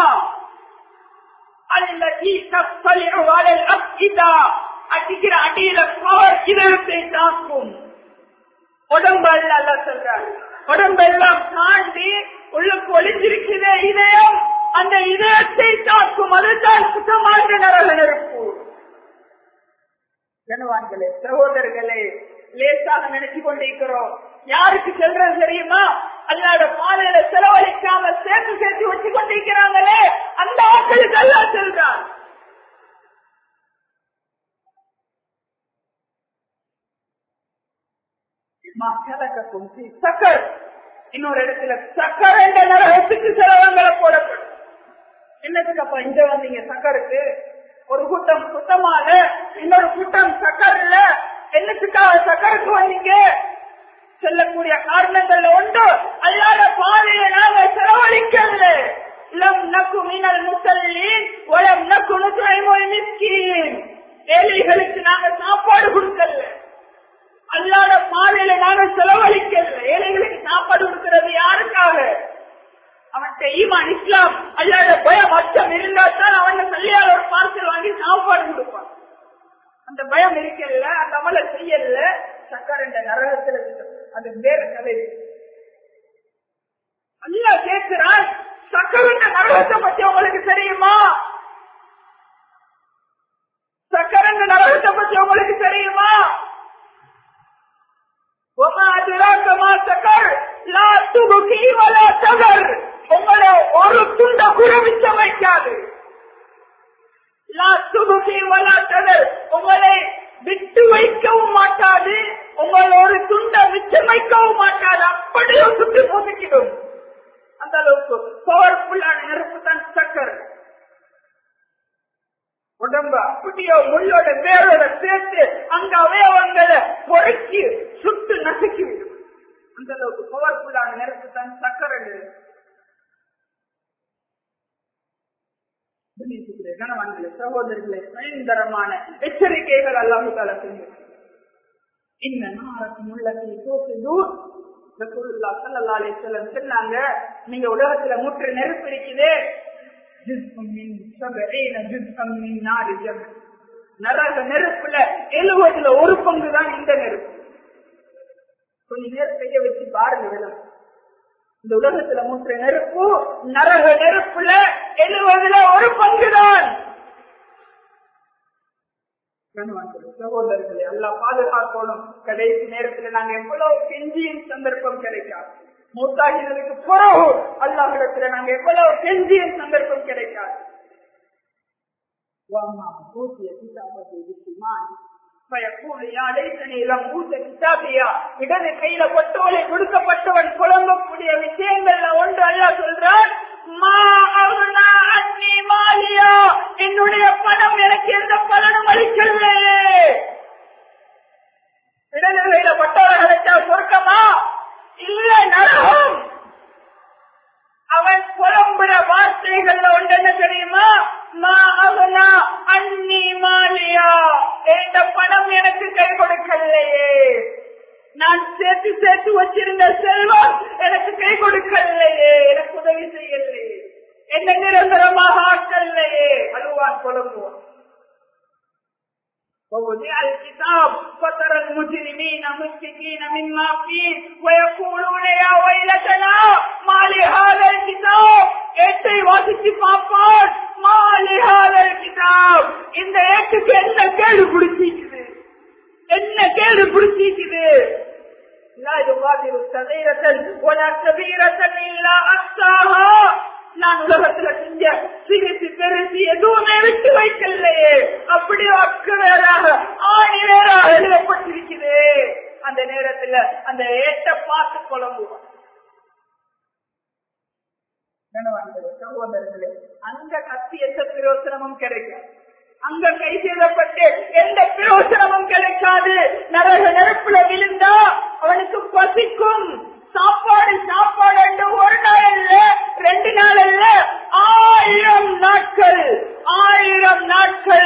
அல்லதி தப்பலில் அப்பிதா அடிக்கிற அடியில பவர் இதயத்தை தாக்கும் உடம்பு அல்ல அல்ல சொல்றாரு உடம்பெல்லாம் தாண்டி உள்ளுக்கு ஒளிஞ்சிருக்கிறதே இதயம் அந்த இதயத்தை தாக்கும் அதுதான் சுத்தமான நரக நெருப்பு கனவான்களே சகோதரர்களே லேசாக நினைச்சு கொண்டிருக்கிறோம் யாருக்கு செல்றது தெரியுமா அல்லாட பாதையில செலவழிக்காம சேர்த்து சேர்த்து வச்சு கொண்டிருக்கிறாங்களே அந்த ஆட்களுக்கு அல்லா செல்றான் சக்கர் இன்னொரு இடத்துல சக்கர் என்ற நரகத்துக்கு செலவங்களை போடப்படும் என்னத்துக்கு அப்ப இங்க வந்தீங்க சக்கருக்கு ஒரு கூட்டம் சுத்தமால இன்னொரு கூட்டம் சக்கர்ல என்னத்துக்காக சக்கருக்கு வந்தீங்க சொல்லக்கூடிய காரணங்கள்ல ஒன்று அல்லாத பாதையை நாங்க செலவழிக்கல லம் நக்கு மீனல் முசல்லீன் ஒலம் நக்கு நுழைமொழி மிஸ்கீன் ஏழைகளுக்கு நாங்க சாப்பாடு கொடுக்கல அல்லாத பாதையில நாங்க செலவழிக்கல ஏழைகளுக்கு சாப்பாடு கொடுக்கிறது யாருக்காக அவன்கிட்ட ஈமான் இஸ்லாம் அல்லாத பயம் அச்சம் இருந்தா தான் அவன் கல்யாண ஒரு பார்சல் வாங்கி சாப்பாடு கொடுப்பான் அந்த பயம் இருக்கல அந்த அமல செய்யல சக்கர் என்ற நரகத்துல அது வேற கதை அல்லா கேட்கிறான் சக்கர் என்ற நரகத்தை பத்தி உங்களுக்கு தெரியுமா சக்கர் என்ற நரகத்தை பத்தி உங்களுக்கு தெரியுமா உங்களை ஒரு துண்ட கூட மிச்சம் வைக்காது உங்களை விட்டு வைக்கவும் மாட்டாது உங்களை ஒரு துண்ட மிச்சம் வைக்கவும் மாட்டாது அப்படியே சுட்டு போட்டுக்கிடும் அந்த அளவுக்கு பவர்ஃபுல்லான நெருப்பு தான் சக்கர் உடம்பு அப்படியோ முள்ளோட வேரோட சேர்த்து அங்க அவயவங்களை பொறுக்கி சுட்டு நசுக்கி விடும் அந்த அளவுக்கு பவர்ஃபுல்லான நெருப்பு தான் சக்கரை கணவன்களே சகோதரர்களே பயங்கரமான எச்சரிக்கைகள் அல்லாஹு தால செஞ்சு இந்த நாரத்தின் உள்ளத்தை தோக்குது சொன்னாங்க நீங்க உலகத்துல முற்று நெருப்பு இருக்குது நரக நெருப்புல எழுவதுல ஒரு பங்கு தான் இந்த நெருப்பு கொஞ்ச நேரம் கைய வச்சு பாருங்க விளம் இந்த உலகத்துல மூன்று நெருப்பு நரக நெருப்புல எழுவதுல ஒரு பங்குதான் சகோதரர்களே எல்லாம் பாதுகாக்கணும் கடைசி நேரத்துல நாங்க எவ்வளவு கெஞ்சியும் சந்தர்ப்பம் கிடைக்காது மூத்தாகினதுக்கு பிறகு அல்லாஹிடத்துல நாங்க எவ்வளவு கெஞ்சியும் சந்தர்ப்பம் கிடைக்காது இடது கையில பொட்டோலை கொடுக்கப்பட்டவன் புலம்பக்கூடிய விஷயங்கள்ல ஒன்று அல்ல சொல்றான் என்னுடைய பணம் எனக்கு எந்த பலனும் அளிக்கலையே இடது கையில பொட்டோலை கிடைச்சா சொர்க்கமா இல்ல நரகம் அவன் புலம்புற வார்த்தைகள்ல ஒன்று என்ன தெரியுமா அன்னி மாலியா இந்த பணம் எனக்கு கை கொடுக்கலையே நான் சேர்த்து சேர்த்து வச்சிருந்த செல்வம் எனக்கு கை கொடுக்கலையே எனக்கு உதவி செய்யலையே என்ன நிரந்தரமாக ஆக்கலையே அழுவான் புலம்புவான் ووضع الكتاب فترى المجرمين مشفقين مما فيه ويقولون يا ويلتنا ما لهذا الكتاب ஏட்டை வாசிச்சு பார்ப்பான் மாலிஹாதல் கிதாப் இந்த ஏட்டுக்கு என்ன கேடு பிடிச்சிக்குது என்ன கேடு பிடிச்சிக்குது لا يغادر صغيرة ولا كبيرة إلا أحصاها நான் உலகத்துல செஞ்ச சிரித்து பெருசி எதுவுமே விட்டு வைக்கலையே அப்படி அக்கவேராக ஆணி வேறாக எழுதப்பட்டிருக்குது அந்த நேரத்துல அந்த ஏட்ட பார்த்து குழம்புவான் சகோதரர்களே அங்க கத்தி எந்த பிரயோசனமும் கிடைக்கும் அங்க கை செய்தப்பட்டு எந்த பிரயோசனமும் கிடைக்காது நரக நெருப்புல விழுந்தா அவனுக்கு பசிக்கும் சாப்பாடு சாப்பாடு என்று ஒரு நாள் அல்ல ரெண்டு நாள் அல்ல ஆயிரம் நாட்கள் ஆயிரம் நாட்கள்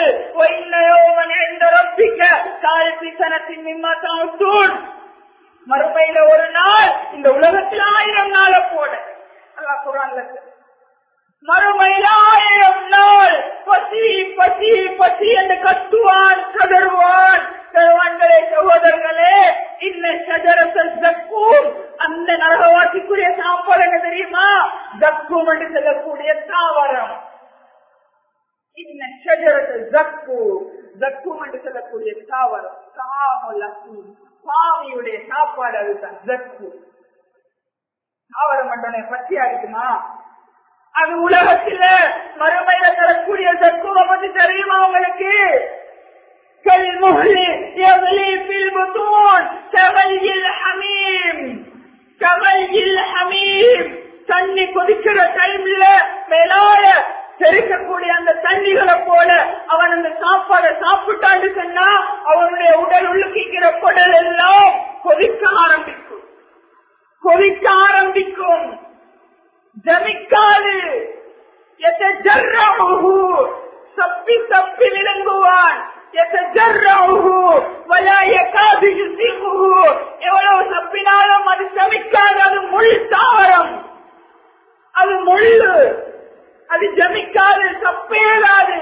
சனத்தின் மறுமையில ஒரு நாள் இந்த உலகத்தில் ஆயிரம் நாளை போட அல்லா குரான்ல மறுமையில் ஆயிரம் நாள் பசி பசி பசி என்று கத்துவான் கதறுவான் கருவான்களே சகோதரர்களே இந்த சஜரசல் ஜக்கும் அந்த நரகவாசிக்குரிய சாப்பாடு என்ன தெரியுமா ஜக்கும் என்று சொல்லக்கூடிய தாவரம் இந்த சஜரசல் ஜக்கு ஜக்கும் என்று சொல்லக்கூடிய தாவரம் தாமுலி சுவாமியுடைய சாப்பாடு அதுதான் ஜக்கு தாவரம் மண்டனை பற்றி அடிக்குமா அது உலகத்துல மறுமையில தரக்கூடிய ஜக்குவை பத்தி தெரியுமா உங்களுக்கு كالمهل يغلي في البطون كغلي الحميم كغلي الحميم தண்ணி கொதிக்கிற டைம்ல மேலால பெருக்கக்கூடிய அந்த தண்ணிகளை போல அவன் அந்த சாப்பாடை சாப்பிட்டான்னு சொன்னா அவனுடைய உடல் உள்ளுக்கிற குடல் எல்லாம் கொதிக்க ஆரம்பிக்கும் கொதிக்க ஆரம்பிக்கும் ஜமிக்காது يتجرعه சப்பி சப்பி விளங்குவான் يتجرعه ولا يكاد يسيغه எவ்வளவு சப்பினாலும் அது சமிக்காது அது முள் தாவரம் அது முள்ளு அது ஜமிக்காது சப்பேலாது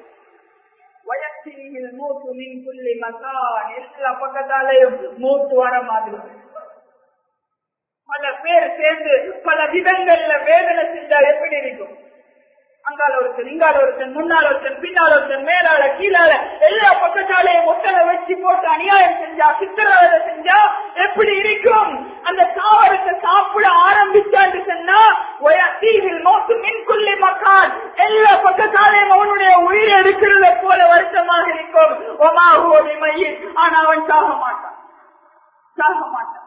வயசில் மூத்து மின் புள்ளி மகான் எல்லா பக்கத்தாலையும் மூத்து வர மாதிரி பல பேர் சேர்ந்து பல விதங்கள்ல வேதனை செஞ்சால் எப்படி இருக்கும் அங்கால ஒருத்தன் இங்கால ஒருத்தன் முன்னால ஒருத்தன் பின்னால ஒருத்தன் மேலால கீழால எல்லா பக்கத்தாலையும் ஒட்டலை வச்சு போட்டு அநியாயம் செஞ்சா சித்திரவதை செஞ்சா எப்படி இருக்கும் அந்த தாவரத்தை சாப்பிட ஆரம்பிச்சான்னு சொன்னா தீவில் நோக்கு மின்குள்ளி மக்கான் எல்லா பக்கத்தாலையும் அவனுடைய உயிர் எடுக்கிறத போல வருத்தமாக இருக்கும் ஒமாகுவதி மையில் ஆனா அவன் சாக மாட்டான் சாக மாட்டான்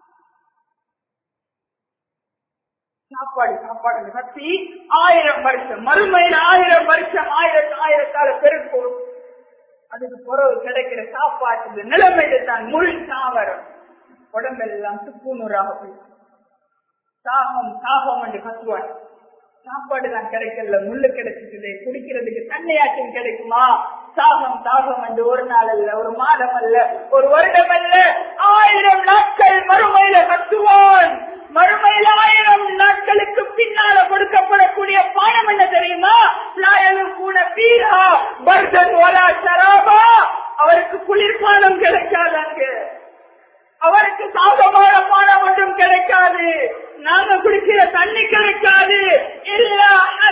சாப்பாடு சாப்பாடு கத்தி ஆயிரம் வருஷம் மறுமையில் ஆயிரம் வருஷம் ஆயிரத்து ஆயிரத்தால பெருக்கும் அதுக்கு பிறகு கிடைக்கிற சாப்பாட்டு நிலைமையில தான் முள் தாவரம் உடம்பெல்லாம் துப்புநூறாக போய் தாகம் தாகம் என்று கத்துவான் சாப்பாடு தான் கிடைக்கல முள்ளு கிடைச்சிட்டு குடிக்கிறதுக்கு தண்ணியாச்சும் கிடைக்குமா தாகம் தாகம் என்று ஒரு நாள் அல்ல ஒரு மாதம் அல்ல ஒரு வருடம் அல்ல ஆயிரம் நாட்கள் மறுமையில கத்துவான் மறுமையில் ஆயிரம் நாட்களுக்கு பின்னால கொடுக்கப்படக்கூடிய பானம் என்ன தெரியுமா லாயனும் கூட பீரா பர்தன் ஒலா சராபா அவருக்கு குளிர்பானம் கிடைக்காது அங்கு அவருக்கு சாதமான பானம் ஒன்றும் கிடைக்காது நாங்க குடிக்கிற தண்ணி கிடைக்காது இல்ல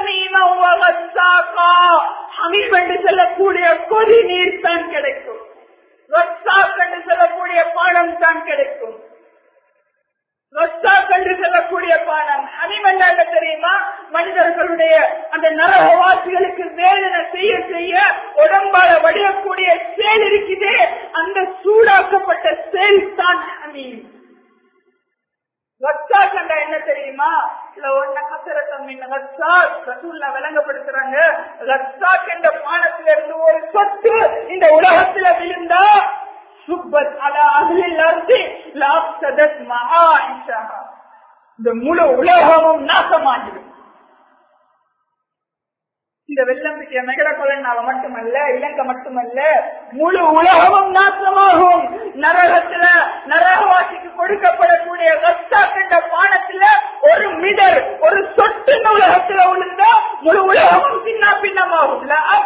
ஹமீம் என்று சொல்லக்கூடிய கொதி நீர் தான் கிடைக்கும் என்று சொல்லக்கூடிய பானம் தான் கிடைக்கும் என்று சொல்லக்கூடிய பானம் அனிமல்லாக தெரியுமா மனிதர்களுடைய அந்த நரகவாசிகளுக்கு வேதனை செய்ய செய்ய உடம்பால வடியக்கூடிய சேல் இருக்குதே அந்த சூடாக்கப்பட்ட சேல் தான் அமீன் வச்சா கண்டா என்ன தெரியுமா இல்ல ஒன்ன கசரத்தம் விளங்கப்படுத்துறாங்க லட்சாக் என்ற பானத்தில இருந்து ஒரு சொத்து இந்த உலகத்துல விழுந்தா சுப்பத் அல அகலில் அருந்து லாப்சதத் மகா இந்த முழு உலகமும் நாசமாகிடும் இந்த வெள்ளம் பிடிச்ச மெகட கொலனால மட்டுமல்ல இலங்கை மட்டுமல்ல முழு உலகமும் நாசமாகும் நரகத்துல நரகவாசிக்கு கொடுக்கப்படக்கூடிய ரஸ்தா கண்ட பானத்துல ஒரு மிடர் ஒரு சொட்டு இந்த உலகத்துல விழுந்தா முழு உலகமும் சின்ன பின்னமாகும்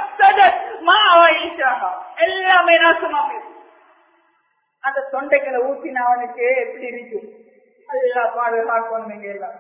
எல்லாமே நாசமாகும் அந்த தொண்டைகளை ஊத்தின அவனுக்கு எப்படி இருக்கும் எல்லா பாதுகாக்கணும் எல்லாம்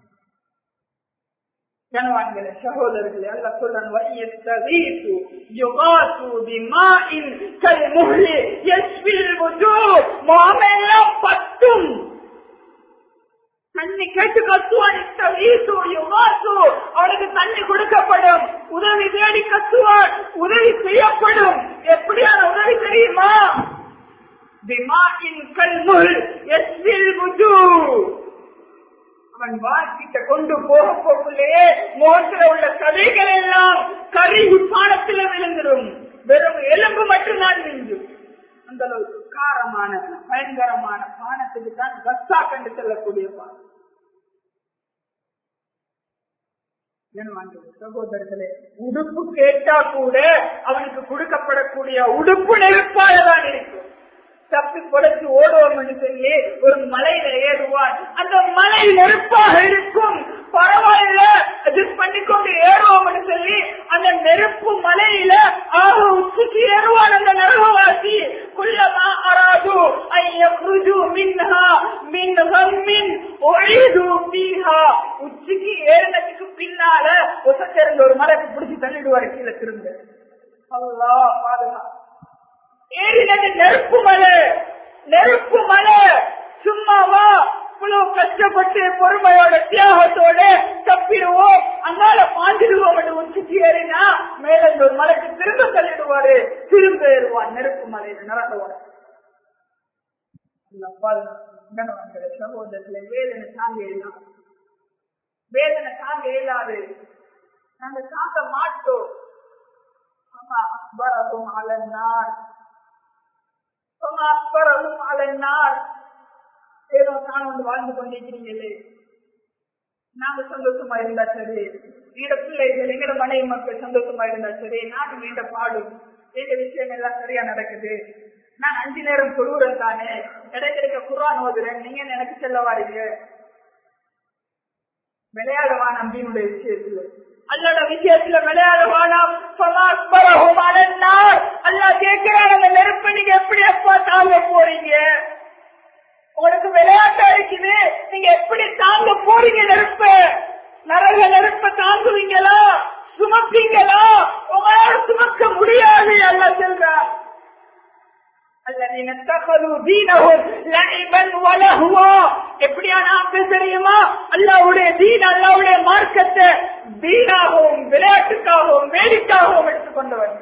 கணவான்களே சகோதரர்களே அல்ல சொல்றன் வயத்தகீது யுகாசு பிமாஇன் கல்முஹ்லி யஸ்பில் வுஜூஹ் முகமெல்லாம் பத்தும் தண்ணி கேட்டு கத்துவான் வீசு யுகாசு அவனுக்கு தண்ணி கொடுக்கப்படும் உதவி தேடி கத்துவான் உதவி செய்யப்படும் எப்படியான உதவி தெரியுமா பிமாஇன் கல்முல் யஸ்பில் வுஜூஹ் அவன் வாக்கிட்ட கொண்டு போக போக்குள்ளே முகத்துல உள்ள கதைகள் எல்லாம் கருகி பானத்துல விழுந்துடும் வெறும் எலும்பு மட்டும்தான் விழுந்தும் அந்த அளவுக்கு காரமான பயங்கரமான பானத்துக்கு தான் கஸ்தா கண்டு செல்லக்கூடிய பானம் சகோதரர்களே உடுப்பு கேட்டா கூட அவனுக்கு கொடுக்கப்படக்கூடிய உடுப்பு நெருப்பாலதான் இருக்கும் தப்பி கொடுத்து ஓடுவோம் என்று சொல்லி ஒரு மலையில ஏறுவான் அந்த மலை நெருப்பாக இருக்கும் பரவாயில்ல அட்ஜஸ்ட் பண்ணிக்கொண்டு ஏறுவோம் என்று சொல்லி அந்த நெருப்பு மலையில ஆக உச்சிக்கு ஏறுவான் அந்த நரகவாசி குள்ளமா அராது ஐயு மின்ஹா மின் மின் ஒழிது பீஹா உச்சிக்கு ஏறினதுக்கு பின்னால ஒசத்திருந்த ஒரு மரத்தை பிடிச்சி தள்ளிடுவாரு கீழே திரும்ப அல்லா பாதுகாப்பு ஏறினது நெருப்பு மலை நெருப்பு மலை சும்மாவா இவ்வளவு கஷ்டப்பட்டு பொறுமையோட தியாகத்தோட தப்பிடுவோம் அங்கால பாஞ்சிடுவோம் என்று உச்சிக்கு ஏறினா மேல இந்த ஒரு மலைக்கு திரும்ப தள்ளிடுவாரு திரும்ப ஏறுவான் நெருப்பு மலையில நரகோட சகோதரர்களை வேதனை தாங்க இயலாது வேதனை தாங்க இயலாது நாங்க தாங்க மாட்டோம் அக்பரகும் அலன்னார் அக்பரகும் அலன்னார் ஏதோ தான் வந்து வாழ்ந்து கொண்டிருக்கிறீங்களே நாங்க சந்தோஷமா இருந்தா சரி எங்கட பிள்ளைகள் எங்கட மனைவி மக்கள் சந்தோஷமா இருந்தா சரி நானும் எந்த பாடும் எந்த விஷயம் எல்லாம் சரியா நடக்குது நான் அஞ்சு நேரம் தொழுவுறேன் தானே இடைக்கிடைக்க குரான் ஓதுறேன் நீங்க எனக்கு செல்ல வாரீங்க விளையாடுவான் நம்பினுடைய விஷயத்துல அல்லோட விஷயத்துல விளையாடுவானாம் அல்லா கேட்கிறான் அந்த நெருப்பை நீங்க எப்படி எப்பா தாங்க போறீங்க உங்களுக்கு விளையாட்டா இருக்குது நீங்க எப்படி தாங்க போறீங்க நெருப்ப நரக நெருப்ப தாங்குவீங்களா சுமப்பீங்களா உங்களால சுமக்க முடியாது அல்ல செல்றா எப்படியான ஆக்கள் தெரியுமா அல்லாவுடைய தீன் அல்லாவுடைய மார்க்கத்தை தீனாகவும் விளையாட்டுக்காகவும் வேடிக்காகவும் எடுத்துக்கொண்டவர்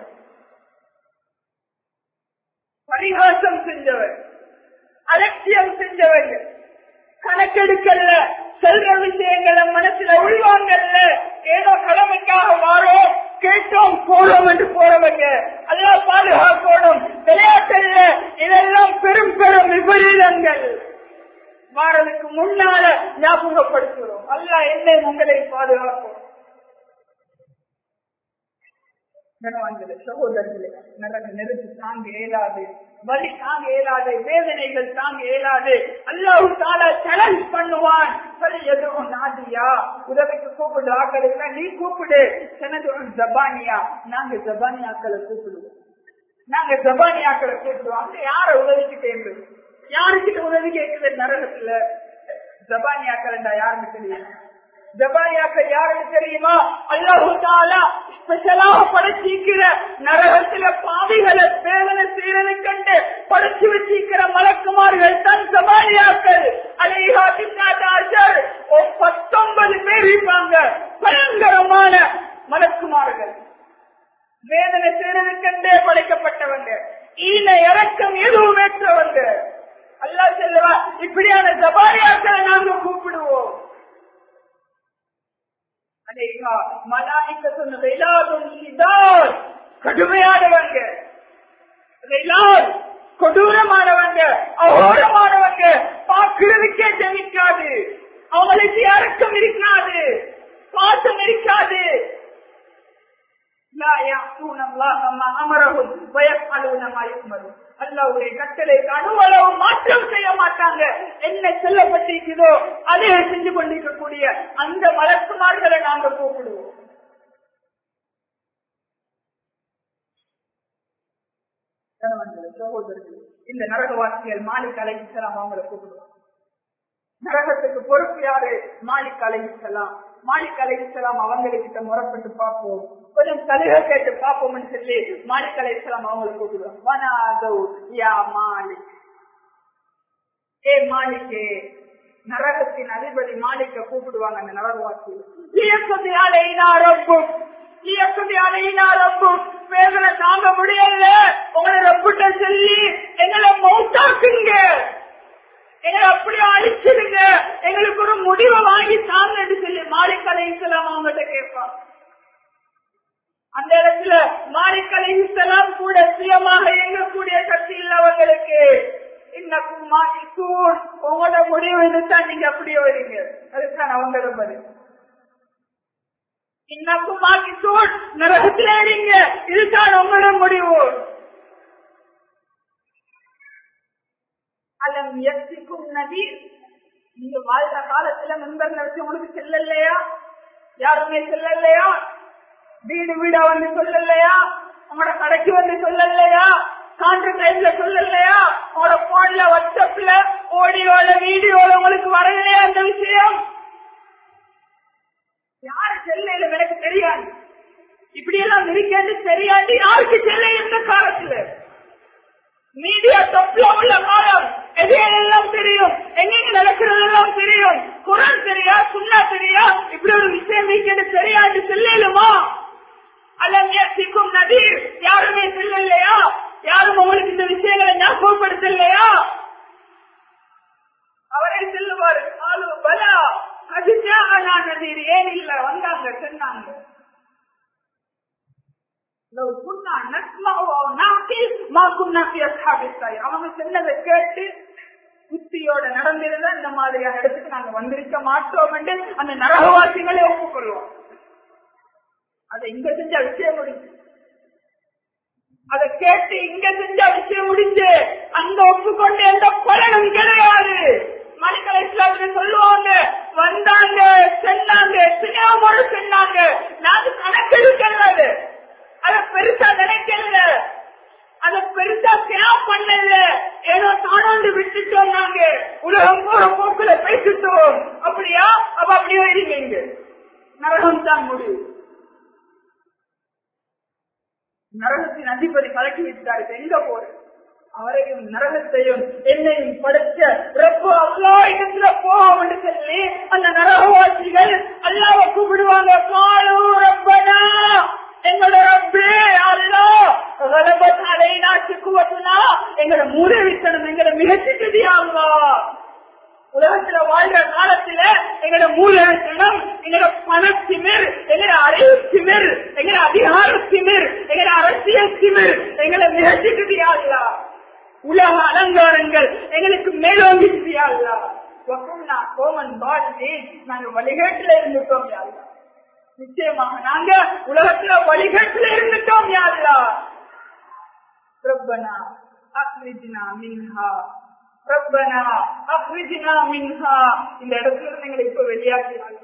பரிகாசம் செஞ்சவர் அலட்சியம் செஞ்சவங்க கணக்கெடுக்கல செல்ற விஷயங்களை மனசுல உள்வாங்கல்ல ஏதோ கடமைக்காக வாரோம் கேட்டோம் போறோம் என்று போறவங்க அதெல்லாம் பாதுகாக்கணும் விளையாட்டல்ல இதெல்லாம் பெரும் பெரும் விபரீதங்கள் வாரதுக்கு முன்னால ஞாபகப்படுத்துகிறோம் அல்ல என்ன உங்களை பாதுகாக்கும் கனவான்களே சகோதரர்களே நரக நெருப்பு தாங்க இயலாது வலி தாங்க இயலாது வேதனைகள் தாங்க இயலாது அல்லாஹு தாலா சேலஞ்ச் பண்ணுவான் சரி எதுவும் நாதியா உதவிக்கு கூப்பிடு ஆக்களுக்கு நீ கூப்பிடு செனது ஜபானியா நாங்க ஜபானியாக்களை கூப்பிடுவோம் நாங்க ஜபானியாக்களை கூப்பிடுவோம் அங்க யார உதவிக்கு கேட்குது யாருக்கிட்ட உதவி கேட்குது நரகத்துல ஜபானியாக்கள் யாருன்னு தெரியும் ஜபானியாக்கள் யாருன்னு தெரியுமா அல்லாஹு தாலா ஸ்பெஷலாக படைச்சிக்கிற நரகத்தில பாவிகளை வேதனை செய்யறது கண்டு படைச்சு வச்சிருக்கிற மலக்குமார்கள் தான் ஜபானியாக்கள் அலைஹாசிர் பத்தொன்பது பேர் இருப்பாங்க பயங்கரமான மலக்குமார்கள் வேதனை செய்யறது கண்டே படைக்கப்பட்டவங்க ஈன இறக்கம் எதுவும் ஏற்றவங்க அல்லா செல்வா இப்படியான ஜபானியாக்களை நாங்க கூப்பிடுவோம் கடுமையானவங்க கொடூரமானவங்க அகோரமானவங்க பார்க்கிறதுக்கே ஜெமிக்காது அவங்களுக்கு இறக்கம் இருக்காது பாசம் இருக்காது அல்லாவுடைய கட்டளை அணுவளவு மாற்றம் செய்ய மாட்டாங்க என்ன செல்லப்பட்டிருக்கிறதோ அதை செஞ்சு கொண்டிருக்கக்கூடிய அந்த மலக்குமார்களை நாங்க கூப்பிடுவோம் சகோதரர்கள் இந்த நரகவாசிகள் மாலிக் அலைக்கலாம் அவங்களை கூப்பிடுவோம் நரகத்துக்கு பொறுப்பு யாரு மாலிக் அலைக்கலாம் மாலிக் அலைக்கலாம் அவங்ககிட்ட முறப்பட்டு பார்ப்போம் கொஞ்சம் சலுகை கேட்டு பார்ப்போம்னு சொல்லி மாலிக் அலைக்கலாம் அவங்களை கூப்பிடுவோம் யா மாலிக் ஏ மாலிக்கே நரகத்தின் அதிபதி மாலிக்க கூப்பிடுவாங்க அந்த நரகவாசிகள் வேதனை தாங்க முடியல உங்களை ரப்பிட்ட சொல்லி எங்களை மௌத்தாக்குங்க எங்களை அப்படியே அழிச்சிடுங்க எங்களுக்கு ஒரு முடிவை வாங்கி தாங்கன்னு சொல்லி மாலிக்கலை இஸ்லாம் அவங்ககிட்ட கேட்பாங்க அந்த இடத்துல மாலிக்கலை இஸ்லாம் கூட சுயமாக இயங்கக்கூடிய சக்தி இல்லவங்களுக்கு இன்னக்கும் மாலிக்கூர் உங்களோட முடிவு இதுதான் நீங்க அப்படியே வரீங்க அதுதான் அவங்களோட பதில் இன்னக்கும் மாலிக்கூர் நரகத்திலே இருங்க இதுதான் உங்களோட முடிவு அலம் எத்திக்கும் நதீர் நீங்க வாழ்ற காலத்துல மெம்பர் வச்சு உங்களுக்கு செல்லலையா யாருமே செல்லலையா வீடு வீடா வந்து சொல்லலையா உங்களோட கடைக்கு வந்து சொல்லலையா காண்ட்ரு டைம்ல சொல்லலையா உங்களோட போன்ல வாட்ஸ்அப்ல ஆடியோல வீடியோல உங்களுக்கு வரலையா அந்த விஷயம் யாரு செல்ல எனக்கு தெரியாது இப்படி எல்லாம் இருக்காது தெரியாது யாருக்கு செல்ல இந்த காலத்துல மீடியா தொப்புல உள்ள காலம் எதையெல்லாம் தெரியும் எங்கெங்க நடக்கிறது எல்லாம் தெரியும் குரான் தெரியா சுண்ணா தெரியா இப்படி ஒரு விஷயம் வைக்கிறது தெரியாது செல்லலுமா அலங்கியத்திக்கும் நதீர் யாருமே செல்லலையா யாரும் உங்களுக்கு இந்த விஷயங்களை ஞாபகப்படுத்தலையா அவரே செல்லுவார் ஆளு பலா அதுதான் நதீர் ஏன் இல்ல வந்தாங்க சொன்னாங்க அவங்க சொன்னதை கேட்டு புத்தியோட நடந்திருந்தா இந்த மாதிரியான இடத்துக்கு நாங்க வந்திருக்க மாட்டோம் என்று அந்த நரகவாசிகளே ஒப்புக்கொள்வோம் அதை இங்க செஞ்ச விஷயம் முடிஞ்சு அதை கேட்டு இங்க செஞ்ச விஷயம் முடிஞ்சு அங்க ஒப்புக்கொண்டு எந்த பலனும் கிடையாது மணிக்கலை இஸ்லாத்துல சொல்லுவாங்க வந்தாங்க சென்னாங்க சினிமாவோட சொன்னாங்க நாங்க கணக்கெடுக்கிறது அத பெருசா நினைக்கல அத பெருசா கேம் பண்ணல ஏதோ தானாண்டு விட்டுட்டோம் நாங்க உலகம் போற போக்குல பேசிட்டோம் அப்படியா அப்ப அப்படியே இருக்கீங்க நரகம் தான் முடிவு நரகத்தின் அதிபதி கலக்கி விட்டாரு எங்க போற அவரையும் நரகத்தையும் என்னையும் படைச்ச ரொம்ப அல்லா இடத்துல போவோம் என்று சொல்லி அந்த நரகவாசிகள் அல்லாவை கூப்பிடுவாங்க காலு ரப்பனா எங்களோட ரப்பே அல்லா கலபத் அலைனா சிக்குவத்துனா எங்களோட மூளை வித்தனம் எங்களை மிகச்சிட்டதியாங்களா உலகத்துல வாழ்ற காலத்துல எங்களோட மூலத்தனம் எங்களோட பணத்திமிர் எங்களோட அறிவு திமிர் எங்களோட அதிகார திமிர் எங்களோட அரசியல் திமிர் எங்களை மிகச்சிட்டதியாங்களா உலக அலங்காரங்கள் எங்களுக்கு மேலோங்கிட்டியாங்களா கோமன் பாடி நாங்க வழிகாட்டுல இருந்துட்டோம் யாருலா நிச்சயமாக நாங்க உலகத்துல வழிகாட்டுல இருந்துட்டோம் யாருலா ரப்பனா அக்ரிஜினா மின்ஹா ரப்பனா அக்ரிஜினா மின்ஹா இந்த இடத்துல இருந்து எங்களை இப்ப வெளியாக்கிறாங்க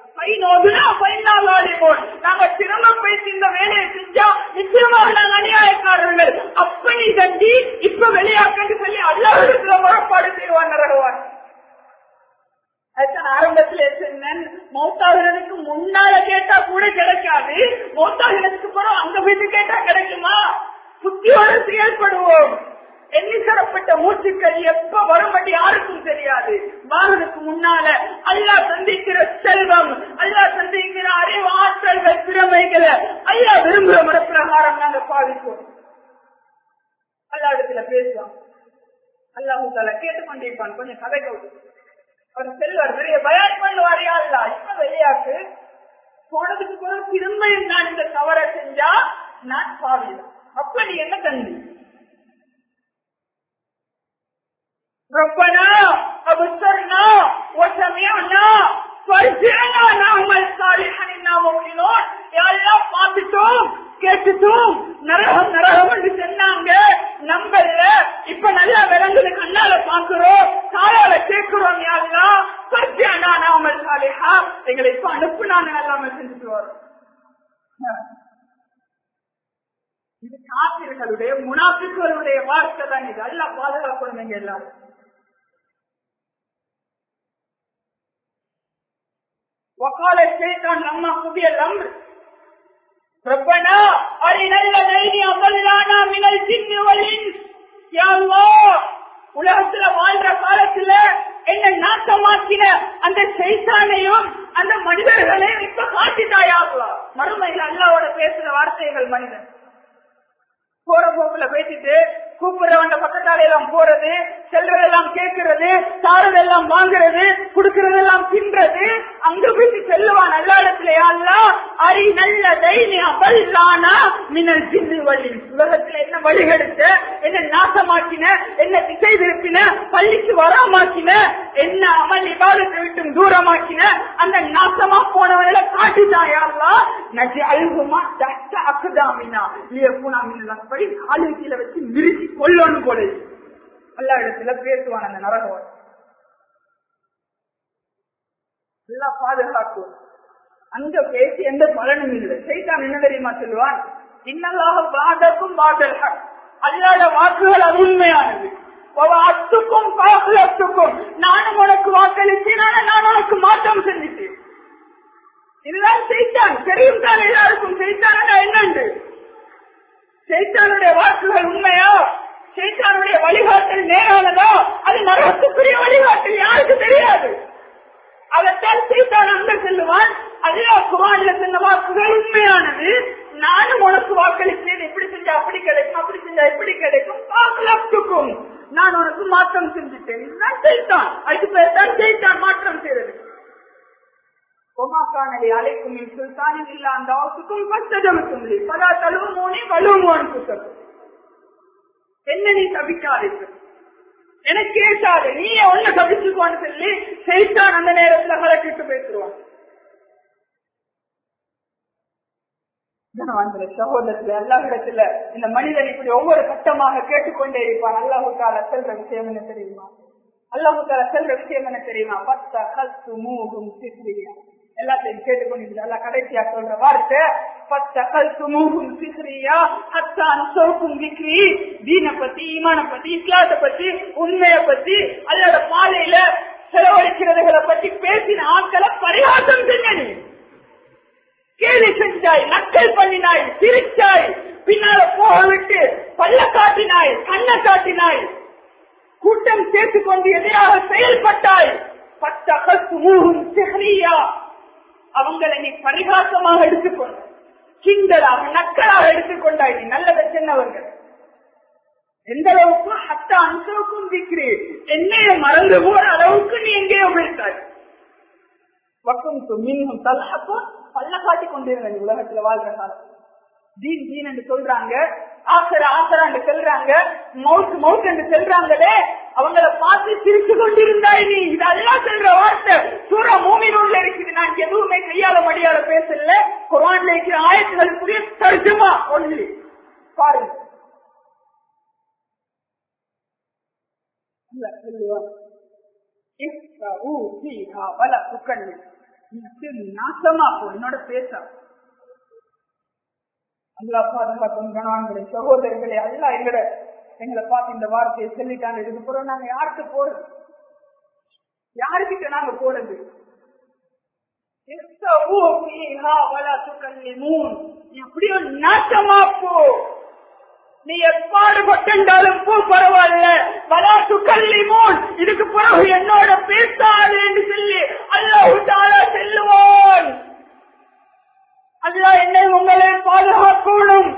நாங்க திரும்ப பேசி இந்த வேலையை செஞ்சா நிச்சயமாக நாங்க அநியாயக்காரர்கள் அப்படி கட்டி இப்ப வெளியாக்கன்னு சொல்லி அல்லாவிடத்துல முறப்பாடு செய்வான் நரகவான் ஆரம்பத்தில் சொன்னேன் மௌத்தாகிறதுக்கு முன்னால கேட்டா கூட கிடைக்காது மௌத்தாகிறதுக்கு பிறகு அங்க போயிட்டு கேட்டா கிடைக்குமா புத்தியோட செயல்படுவோம் எண்ணித்தரப்பட்ட மூச்சுக்கள் எப்ப வரும் யாருக்கும் தெரியாது வாரதுக்கு முன்னால அல்லா சந்திக்கிற செல்வம் அல்லா சந்திக்கிற அறிவு ஆற்றல்கள் திறமைகளை அல்லா விரும்புகிற மனப்பிரகாரம் நாங்க பாதிப்போம் அல்லா இடத்துல பேசுவோம் அல்லாஹூ தால கேட்டுக்கொண்டிருப்பான் கொஞ்சம் கதை கவுது அவர் செல்வார் பெரிய பயான் பண்ணுவார் யாருலா இப்ப வெளியாக்கு போனதுக்கு பிறகு திரும்ப நான் இந்த தவறை செஞ்சா நான் பாவிதான் அப்ப நீ என்ன தந்தி ربنا أبصرنا وسمعنا فارجعنا نعمل صالحا إنا موقنون يا الله பார்த்துட்டோம் கேட்டுட்டோம் நரகம் நரகம் என்று சொன்னாங்க நம்பல இப்ப நல்லா விளங்குது கண்ணால பாக்குறோம் காலால கேட்கிறோம் யாருலாம் பர்ஜானா நாமல் சாலிஹா எங்களை இப்ப அனுப்புனாங்க எல்லாமே செஞ்சுட்டு வரோம் இது காப்பிர்களுடைய முனாபிக்களுடைய வார்த்தை தான் இது அல்ல பாதுகாக்கணும் எங்க எல்லாரும் وقال الشيطان لما قضي الامر ربنا ارنا الذين اضلانا من الجن والانس يا الله உலகத்துல வாழ்ற காலத்துல என்ன நாட்டமாக்கின அந்த சைத்தானையும் அந்த மனிதர்களையும் இப்ப காட்டிட்டாயாகலாம் மறுமையில் அல்லாவோட பேசுற வார்த்தைகள் மனிதன் போற போக்குல பேசிட்டு கூப்பிடுறவன் பக்கத்தால எல்லாம் போறது செல்றதெல்லாம் கேட்கறது தாரதெல்லாம் வாங்குறது குடுக்கறதெல்லாம் தின்றது அங்க போயிட்டு செல்லுவான் நல்ல இடத்துல யாரெல்லாம் அரி நல்ல தைரியம் பல்லானா மின்னல் சிந்து வழி உலகத்துல என்ன வழிகெடுத்த என்ன நாசமாக்கின என்ன திசை திருப்பின பள்ளிக்கு வராமாக்கின என்ன அமல் இபாதத்தை விட்டு தூரமாக்கின அந்த நாசமா போனவர்களை காட்டிதான் யாரெல்லாம் நஜி அழுகுமா தட்ட அக்குதாமினா இல்லையா மின்னல் படி காலு கீழே வச்சு மிரிச்சு கொல்லணும் போல எல்லா இடத்துல பேசுவான் அந்த நரகவன் நல்லா பாதுகாக்கும் அங்க பேசி எந்த பலனும் இல்லை செய்தான் என்ன தெரியுமா சொல்லுவான் இன்னல்லாக பாதக்கும் பாதல் அல்லாத வாக்குகள் அது உண்மையானது அத்துக்கும் பாகுலத்துக்கும் நானும் உனக்கு வாக்களித்தேன் நான் உனக்கு மாற்றம் செஞ்சுட்டேன் இதுதான் செய்தான் தெரியும் தான் எல்லாருக்கும் செய்தான் என்னண்டு சைத்தானுடைய வாக்குகள் உண்மையா சைத்தானுடைய வழிகாட்டல் நேரானதா அது நரகத்துக்குரிய வழிகாட்டல் யாருக்கு தெரியாது அதைத்தான் சைத்தான் அங்க செல்லுவான் அல்லா குரான்ல சொன்ன வாக்குகள் உண்மையானது நானும் உனக்கு வாக்களித்தேன் இப்படி செஞ்சா அப்படி கிடைக்கும் அப்படி செஞ்சா இப்படி கிடைக்கும் பாக்கலாத்துக்கும் நான் உனக்கு மாற்றம் செஞ்சுட்டேன் இதுதான் செய்தான் அதுக்கு பேர் தான் செய்தான் மாற்றம் செய்யறது ஒமாக்கானலி அழைக்கும் சுல்தானில் இல்ல அந்த ஆசுக்கும் பத்தஜமத்தும் பதா தழுவுமோனே வலுமோன் புத்தகம் என்ன நீ தவிக்காதீங்க எனக்கு கேட்டாது நீ ஒண்ணு தவிச்சுக்கோன்னு சொல்லி செய்தான் அந்த நேரத்துல கலக்கிட்டு பேசுவான் சகோதரத்துல எல்லா இடத்துல இந்த மனிதன் இப்படி ஒவ்வொரு கட்டமாக கேட்டுக்கொண்டே இருப்பான் அல்லாஹுக்கால செல்ற விஷயம் என்ன தெரியுமா அல்லாஹுக்கால செல்ற விஷயம் என்ன தெரியுமா பத்தா கல்சு மூகும் சிசிரியா எல்லாத்தையும் கேட்டுக்கொண்டு நல்லா கடைசியா சொல்ற வார்த்தை பத்த கல்சு மூகும் சிசிரியா அத்தான் சோக்கும் விக்ரி தீன பத்தி ஈமான பத்தி இஸ்லாத்தை பத்தி உண்மையை பத்தி அல்லோட பாதையில செலவழிக்கிறதுகளை பத்தி பேசின ஆட்களை பரிகாசம் செஞ்ச நீ கேலி செஞ்சாய் நக்கல் பண்ணினாய் சிரிச்சாய் பின்னால போக விட்டு பல்ல காட்டினாய் கண்ணை காட்டினாய் கூட்டம் சேர்த்துக் கொண்டு எதிராக செயல்பட்டாய் அவங்களை நீ பரிகாசமாக எடுத்துக்கொண்ட கிண்டலாக நக்கலாக எடுத்துக்கொண்டாய் நீ நல்லதை சென்னவர்கள் எந்த அளவுக்கு ஹத்த அன்சவுக்கும் விக்கிறேன் என்னைய மறந்து போற அளவுக்கு நீ எங்கேயோ விழுத்தாய் வக்கும் மின்னும் தலப்போ பல்ல காட்டி கொண்டிருந்த நீ உலகத்துல வாழ்ற காலம் தீன் தீன் என்று சொல்றாங்க ஆசர ஆசரா என்று சொல்றாங்க மவுத் மவுத் என்று சொல்றாங்களே அவங்கள பார்த்து சிரிச்சு கொண்டிருந்தாய் நீ இதெல்லாம் சொல்ற வார்த்தை சூற மூமின் உள்ள இருக்குது நான் எதுவுமே கையால மடியால பேசல குரான்ல இருக்கிற ஆயத்துகளுக்குரிய தர்ஜமா ஒன்லி பாருங்க நாசமா போ என்னோட பேச அல்லா பாதுகாக்கும் கணவான்களே சகோதரர்களே அல்லா எங்கட எங்களை பார்த்து இந்த வார்த்தையை சொல்லிட்டாங்க இதுக்கு பிறகு நாங்க யாருக்கு போறது யாருக்கிட்ட நாங்க போறது எப்படியோ நாசமா போ நீ எப்பாடு கொண்டாலும் போ பரவாயில்ல வலாசு கல்லி மூன் இதுக்கு பிறகு என்னோட பேசாது என்று சொல்லி அல்லாஹு செல்லுவான் அல்லா என்னை உங்களை பாதுகாக்கணும்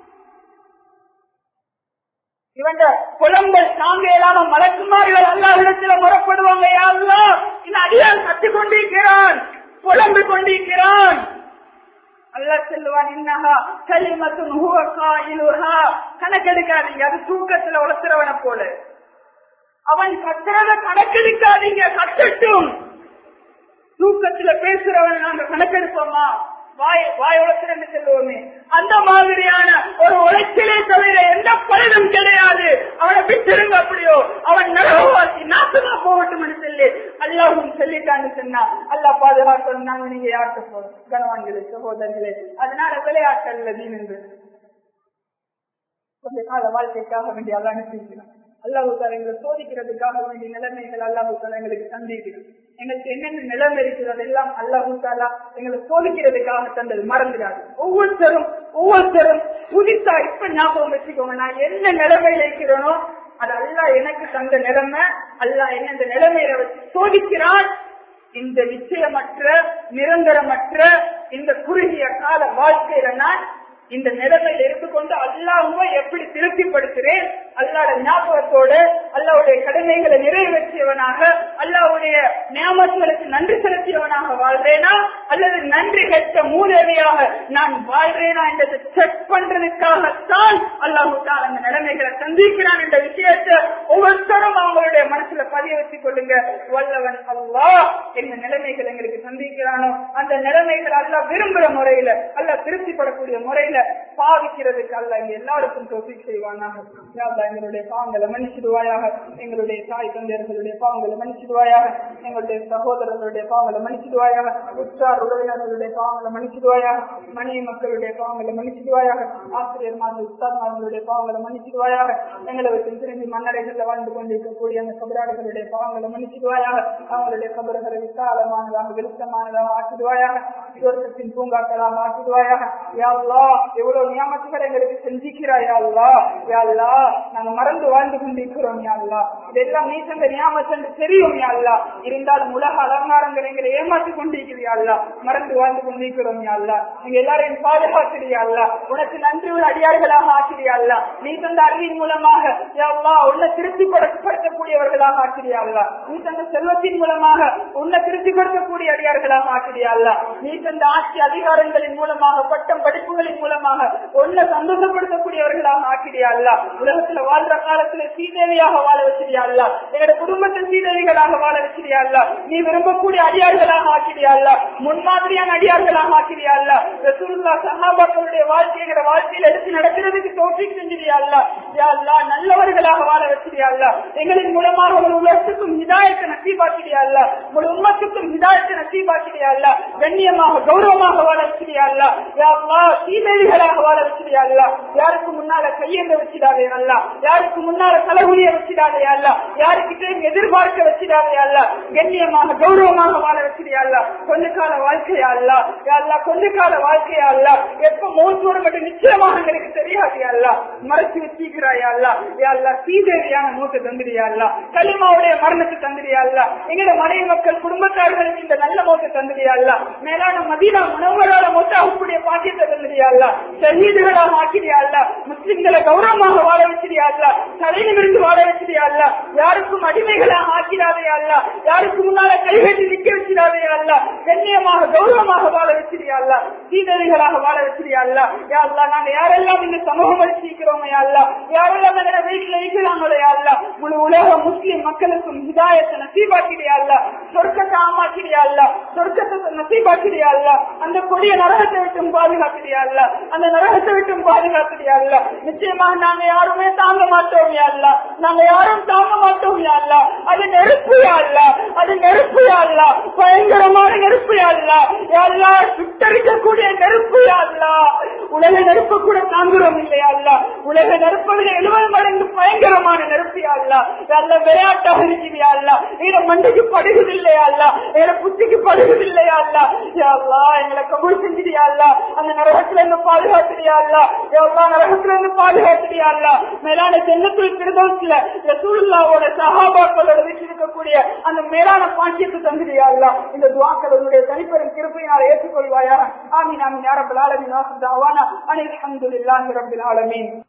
இவன் புலம்பல் தாங்க இல்லாம மலக்குமார்கள் அல்லாஹிடத்துல முறப்படுவாங்க யாரெல்லாம் இந்த அடியால் கத்து கொண்டிருக்கிறான் புலம்பு கொண்டிருக்கிறான் அல்லா செல்லுவான் இன்னஹா கலிமத்துன் ஹுவ காயிலுஹா கணக்கெடுக்காதீங்க அது தூக்கத்துல உளத்துறவன போல அவன் கத்துறத கணக்கெடுக்காதீங்க கத்தட்டும் தூக்கத்துல பேசுறவன் நாங்க கணக்கெடுப்போமா வாய் வாய் உழைச்சிருந்து செல்வோமே அந்த மாதிரியான ஒரு உழைச்சலே தவிர எந்த பலனும் கிடையாது அவனை விட்டுருங்க அப்படியோ அவன் நரகவாசி நாசமா போகட்டும் சொல்லி அல்லாஹும் சொல்லிட்டான்னு சொன்னா அல்லா பாதுகாக்கணும் நாங்க நீங்க யார்கிட்ட போறோம் கனவான்களே சகோதரர்களே அதனால விளையாட்டல்ல தீன் என்று கொஞ்ச கால வாழ்க்கைக்காக வேண்டிய அல்லா அனுப்பிக்கிறான் அல்லாஹுக்கார எங்களை சோதிக்கிறதுக்காக வேண்டிய நிலைமைகள் அல்லாஹுக்கார எங்களுக்கு சந்திக்கிறோம் எங்களுக்கு என்னென்ன நிலைமை இருக்கிறது எல்லாம் அல்லாஹுக்காலா எங்களை சோதிக்கிறதுக்காக தந்தது மறந்துடாது ஒவ்வொருத்தரும் ஒவ்வொருத்தரும் புதுசா இப்ப ஞாபகம் வச்சுக்கோங்க நான் என்ன நிலைமையில இருக்கிறேனோ அது அல்லா எனக்கு தந்த நிலைமை அல்லா என்ன இந்த நிலைமையில வச்சு சோதிக்கிறான் இந்த நிச்சயமற்ற நிரந்தரமற்ற இந்த குறுகிய கால வாழ்க்கையில நான் இந்த நிலைமையில் இருந்து கொண்டு அல்லாஹுவை எப்படி திருப்திப்படுத்துறேன் அல்லாட ஞாபகத்தோடு அல்லாவுடைய கடமைகளை நிறைவேற்றியவனாக அல்லாவுடைய நியமத்துகளுக்கு நன்றி செலுத்தியவனாக வாழ்றேனா அல்லது நன்றி கெட்ட மூதேவியாக நான் வாழ்றேனா என்றதை செக் பண்றதுக்காகத்தான் அல்லாஹு தான் அந்த நிலைமைகளை சந்திக்கிறான் என்ற விஷயத்தை ஒவ்வொருத்தரும் அவங்களுடைய மனசுல பதிய வச்சுக் கொள்ளுங்க வல்லவன் அல்லா என்ன நிலைமைகள் எங்களுக்கு சந்திக்கிறானோ அந்த நிலைமைகள் அல்ல விரும்புற முறையில அல்ல திருப்திப்படக்கூடிய முறையில பாவிக்கிறதுக்கு அல்ல இங்க எல்லாருக்கும் தொகுதி செய்வானாக எங்களுடைய பாவங்களை மன்னிச்சிடுவாயாக எங்களுடைய தாய் தந்தையர்களுடைய பாவங்களை மன்னிச்சிடுவாயாக எங்களுடைய சகோதரர்களுடைய பாவங்களை மன்னிச்சிடுவாயாக உற்றார் உறவினர்களுடைய பாவங்களை மன்னிச்சிடுவாயாக மனைவி மக்களுடைய பாவங்களை மன்னிச்சிடுவாயாக ஆசிரியர்மார்கள் உத்தார்மார்களுடைய பாவங்களை மன்னிச்சிடுவாயாக எங்களை வச்சு திரும்பி மன்னரைகள்ல வாழ்ந்து கொண்டிருக்கக்கூடிய அந்த கபராடுகளுடைய பாவங்களை மன்னிச்சிடுவாயாக அவங்களுடைய கபறுகளை விசாலமானதாக வெளிச்சமானதாக ஆக்கிடுவாயாக சுவர்க்கத்தின் பூங்காக்களாக ஆக்கிடுவாயாக யாழ்லா எவ்வளவு நியமத்துகள் எங்களுக்கு செஞ்சிக்கிறாய் யாழ்லா யாழ்லா நாங்க மறந்து வாழ்ந்து கொண்டிருக்கிறோம் யாழ்லா இதெல்லாம் நீ தந்த நியாமத் என்று தெரியும் யா அல்லா இருந்தாலும் உலக அலங்காரங்கள் எங்களை ஏமாற்றிக் கொண்டிருக்கிறது யா அல்லா மறந்து வாழ்ந்து கொண்டிருக்கிறோம் யா அல்லா நீங்க எல்லாரையும் பாதுகாக்கிறியா அல்லா உனக்கு நன்றி உள்ள அடியார்களாக ஆக்கிறியா அல்லா நீ தந்த அறிவின் மூலமாக யா அல்லா உன்னை திருப்திப்படுத்தக்கூடியவர்களாக ஆக்கிறியா அல்லா நீ தந்த செல்வத்தின் மூலமாக உன்னை திருப்திப்படுத்தக்கூடிய அடியார்களாக ஆக்கிறியா அல்லா நீ தந்த ஆட்சி அதிகாரங்களின் மூலமாக பட்டம் படிப்புகளின் மூலமாக உன்னை சந்தோஷப்படுத்தக்கூடியவர்களாக ஆக்கிறியா அல்லா உலகத்துல வாழ்ற காலத்துல சீதேவியாக வாழ வச்சிருயா அல்லா எங்களுடைய குடும்பத்தில் சீதேவிகளாக வாழ வச்சிருயா அல்லா நீ விரும்பக்கூடிய அடியார்களாக ஆக்கிறியா அல்லா முன்மாதிரியான அடியார்களாக ஆக்கிறியா அல்லா ரசூலுல்லாஹ் சஹாபாக்களுடைய வாழ்க்கைங்கிற வாழ்க்கையில் எடுத்து நடக்கிறதுக்கு தோற்றிக் செஞ்சிரியா அல்லா யா அல்லா நல்லவர்களாக வாழ வச்சிருயா அல்லா எங்களின் மூலமாக ஒரு உலகத்துக்கும் ஹிதாயத்தை நசீபாக்கிறியா அல்லா ஒரு உம்மத்துக்கும் ஹிதாயத்தை நசீபாக்கிறியா அல்லா கண்ணியமாக கௌரவமாக வாழ வச்சிருயா அல்லா யா அல்லா சீதேவிகளாக வாழ வச்சிருயா அல்லா யாருக்கு முன்னால கையெந்த வச்சிடாதே அல்லா யாருக்கு முன்னால தலகுலிய வச்சிடாதே அல்லா யாருக்கிட்டையும் எதிர்பார்க்க வச்சிடாதே அல்லா கண்ணியமாக கௌரவமாக வாழ வச்சிருயா அல்லா கொஞ்ச கால வாழ்க்கையா அல்லா யா அல்லா கொஞ்ச கால வாழ்க்கையா அல்லா எப்ப மௌத்து வரும் மட்டும் நிச்சயமாக எனக்கு தெரியாது யா அல்லா மறைச்சு வச்சிருக்கிறாயா அல்லா யா அல்லா சீதேவியான மூட்டை தந்திரியா அல்லா களிமாவுடைய மரணத்தை தந்திரியா அல்லா எங்களோட மனைவி மக்கள் குடும்பத்தார்களுக்கு இந்த நல்ல மூட்டை தந்திரியா அல்லா மேலான மதீனா உணவுகளால மொத்தாகக்கூடிய பாக்கியத்தை தந்திரியா அல்லா ஷஹீதுகளாக ஆக்கிறியா அல்லா முஸ்லிம்களை கௌரவமாக வாழ வச்சிரியா அல்லா தலையிலிருந்து வாழ வச்சிரியா அல்லா யாருக்கும் அடிமைகளாக ஆக்கிறாதே அல்லா யாருக்கு முன்னால கைகட்டி நிக்க வச்சிடாதே அல்லா கண்ணியமாக கௌரவமாக வாழ வச்சிரியா அல்லா சீதவிகளாக வாழ வச்சிரியா அல்லா யா அல்லா நாங்க யாரெல்லாம் இந்த சமூகம் வச்சிருக்கிறோம் யா அல்லா யாரெல்லாம் எங்க வீட்டுல இருக்கிறாங்களோ யா அல்லா முழு உலக முஸ்லிம் மக்களுக்கும் ஹிதாயத்தை நசீபாக்கிறியா அல்லா சொர்க்கத்தை ஆமாக்கிறியா அல்லா சொர்க்கத்தை நசீபாக்கிறியா அல்லா அந்த கொடிய நரகத்தை விட்டும் பாதுகாக்கிறியா அல்லா அந்த நரகத்தை விட்டும் பாதுகாக்கிறியா அல்லா நிச்சயமாக நாங்க யாருமே தாங்க மாட்டோம் யா அல்லா நாங்க யாரும் தாங்க மாட்டோம் யா அல்லா அது நெருப்பு யா அல்லா அது நெருப்பு யா அல்லா பயங்கரமான நெருப்பு யா அல்லா யா அல்லா சுட்டரிக்கக்கூடிய நெருப்பு யா அல்லா உலக நெருப்பு கூட தாங்குறோம் இல்லையா அல்லா உலக நெருப்பை விட எழுபது மடங்கு பயங்கரமான நெருப்பு யா அல்லா யா அல்லா விளையாட்டாக இருக்கிறியா அல்லா எங்க மண்டைக்கு படுகுது இல்லையா அல்லா எங்க புத்திக்கு படுகுது இல்லையா அல்லா யா அல்லா எங்களை கபூல் செஞ்சிரியா அல்லா அந்த நரகத்துல இருந்து பாதுகாத்துறியா அல்லா யா அல்லா நரகத்துல இருந்து பாதுகாத்துறியா அல்லா மேலான சென்னத்துள் பிரதோஷத்துல ரசூலுல்லாவோட சஹாபாக்களோட வீட்டில் இருக்கக்கூடிய அந்த மேலான பாக்கியத்தை தந்துறியா அல்லா இந்த துவாக்கள் உன்னுடைய தனிப்பெரும் கிருப்பையினால் ஏற்றுக்கொள்வாயா ஆமீன் ஆமீன் யாரப்பல் ஆலமின் வாசல் தாவானா அனைத்து அல்ஹம்துலில்லாஹி ரப்பில் ஆலமீன்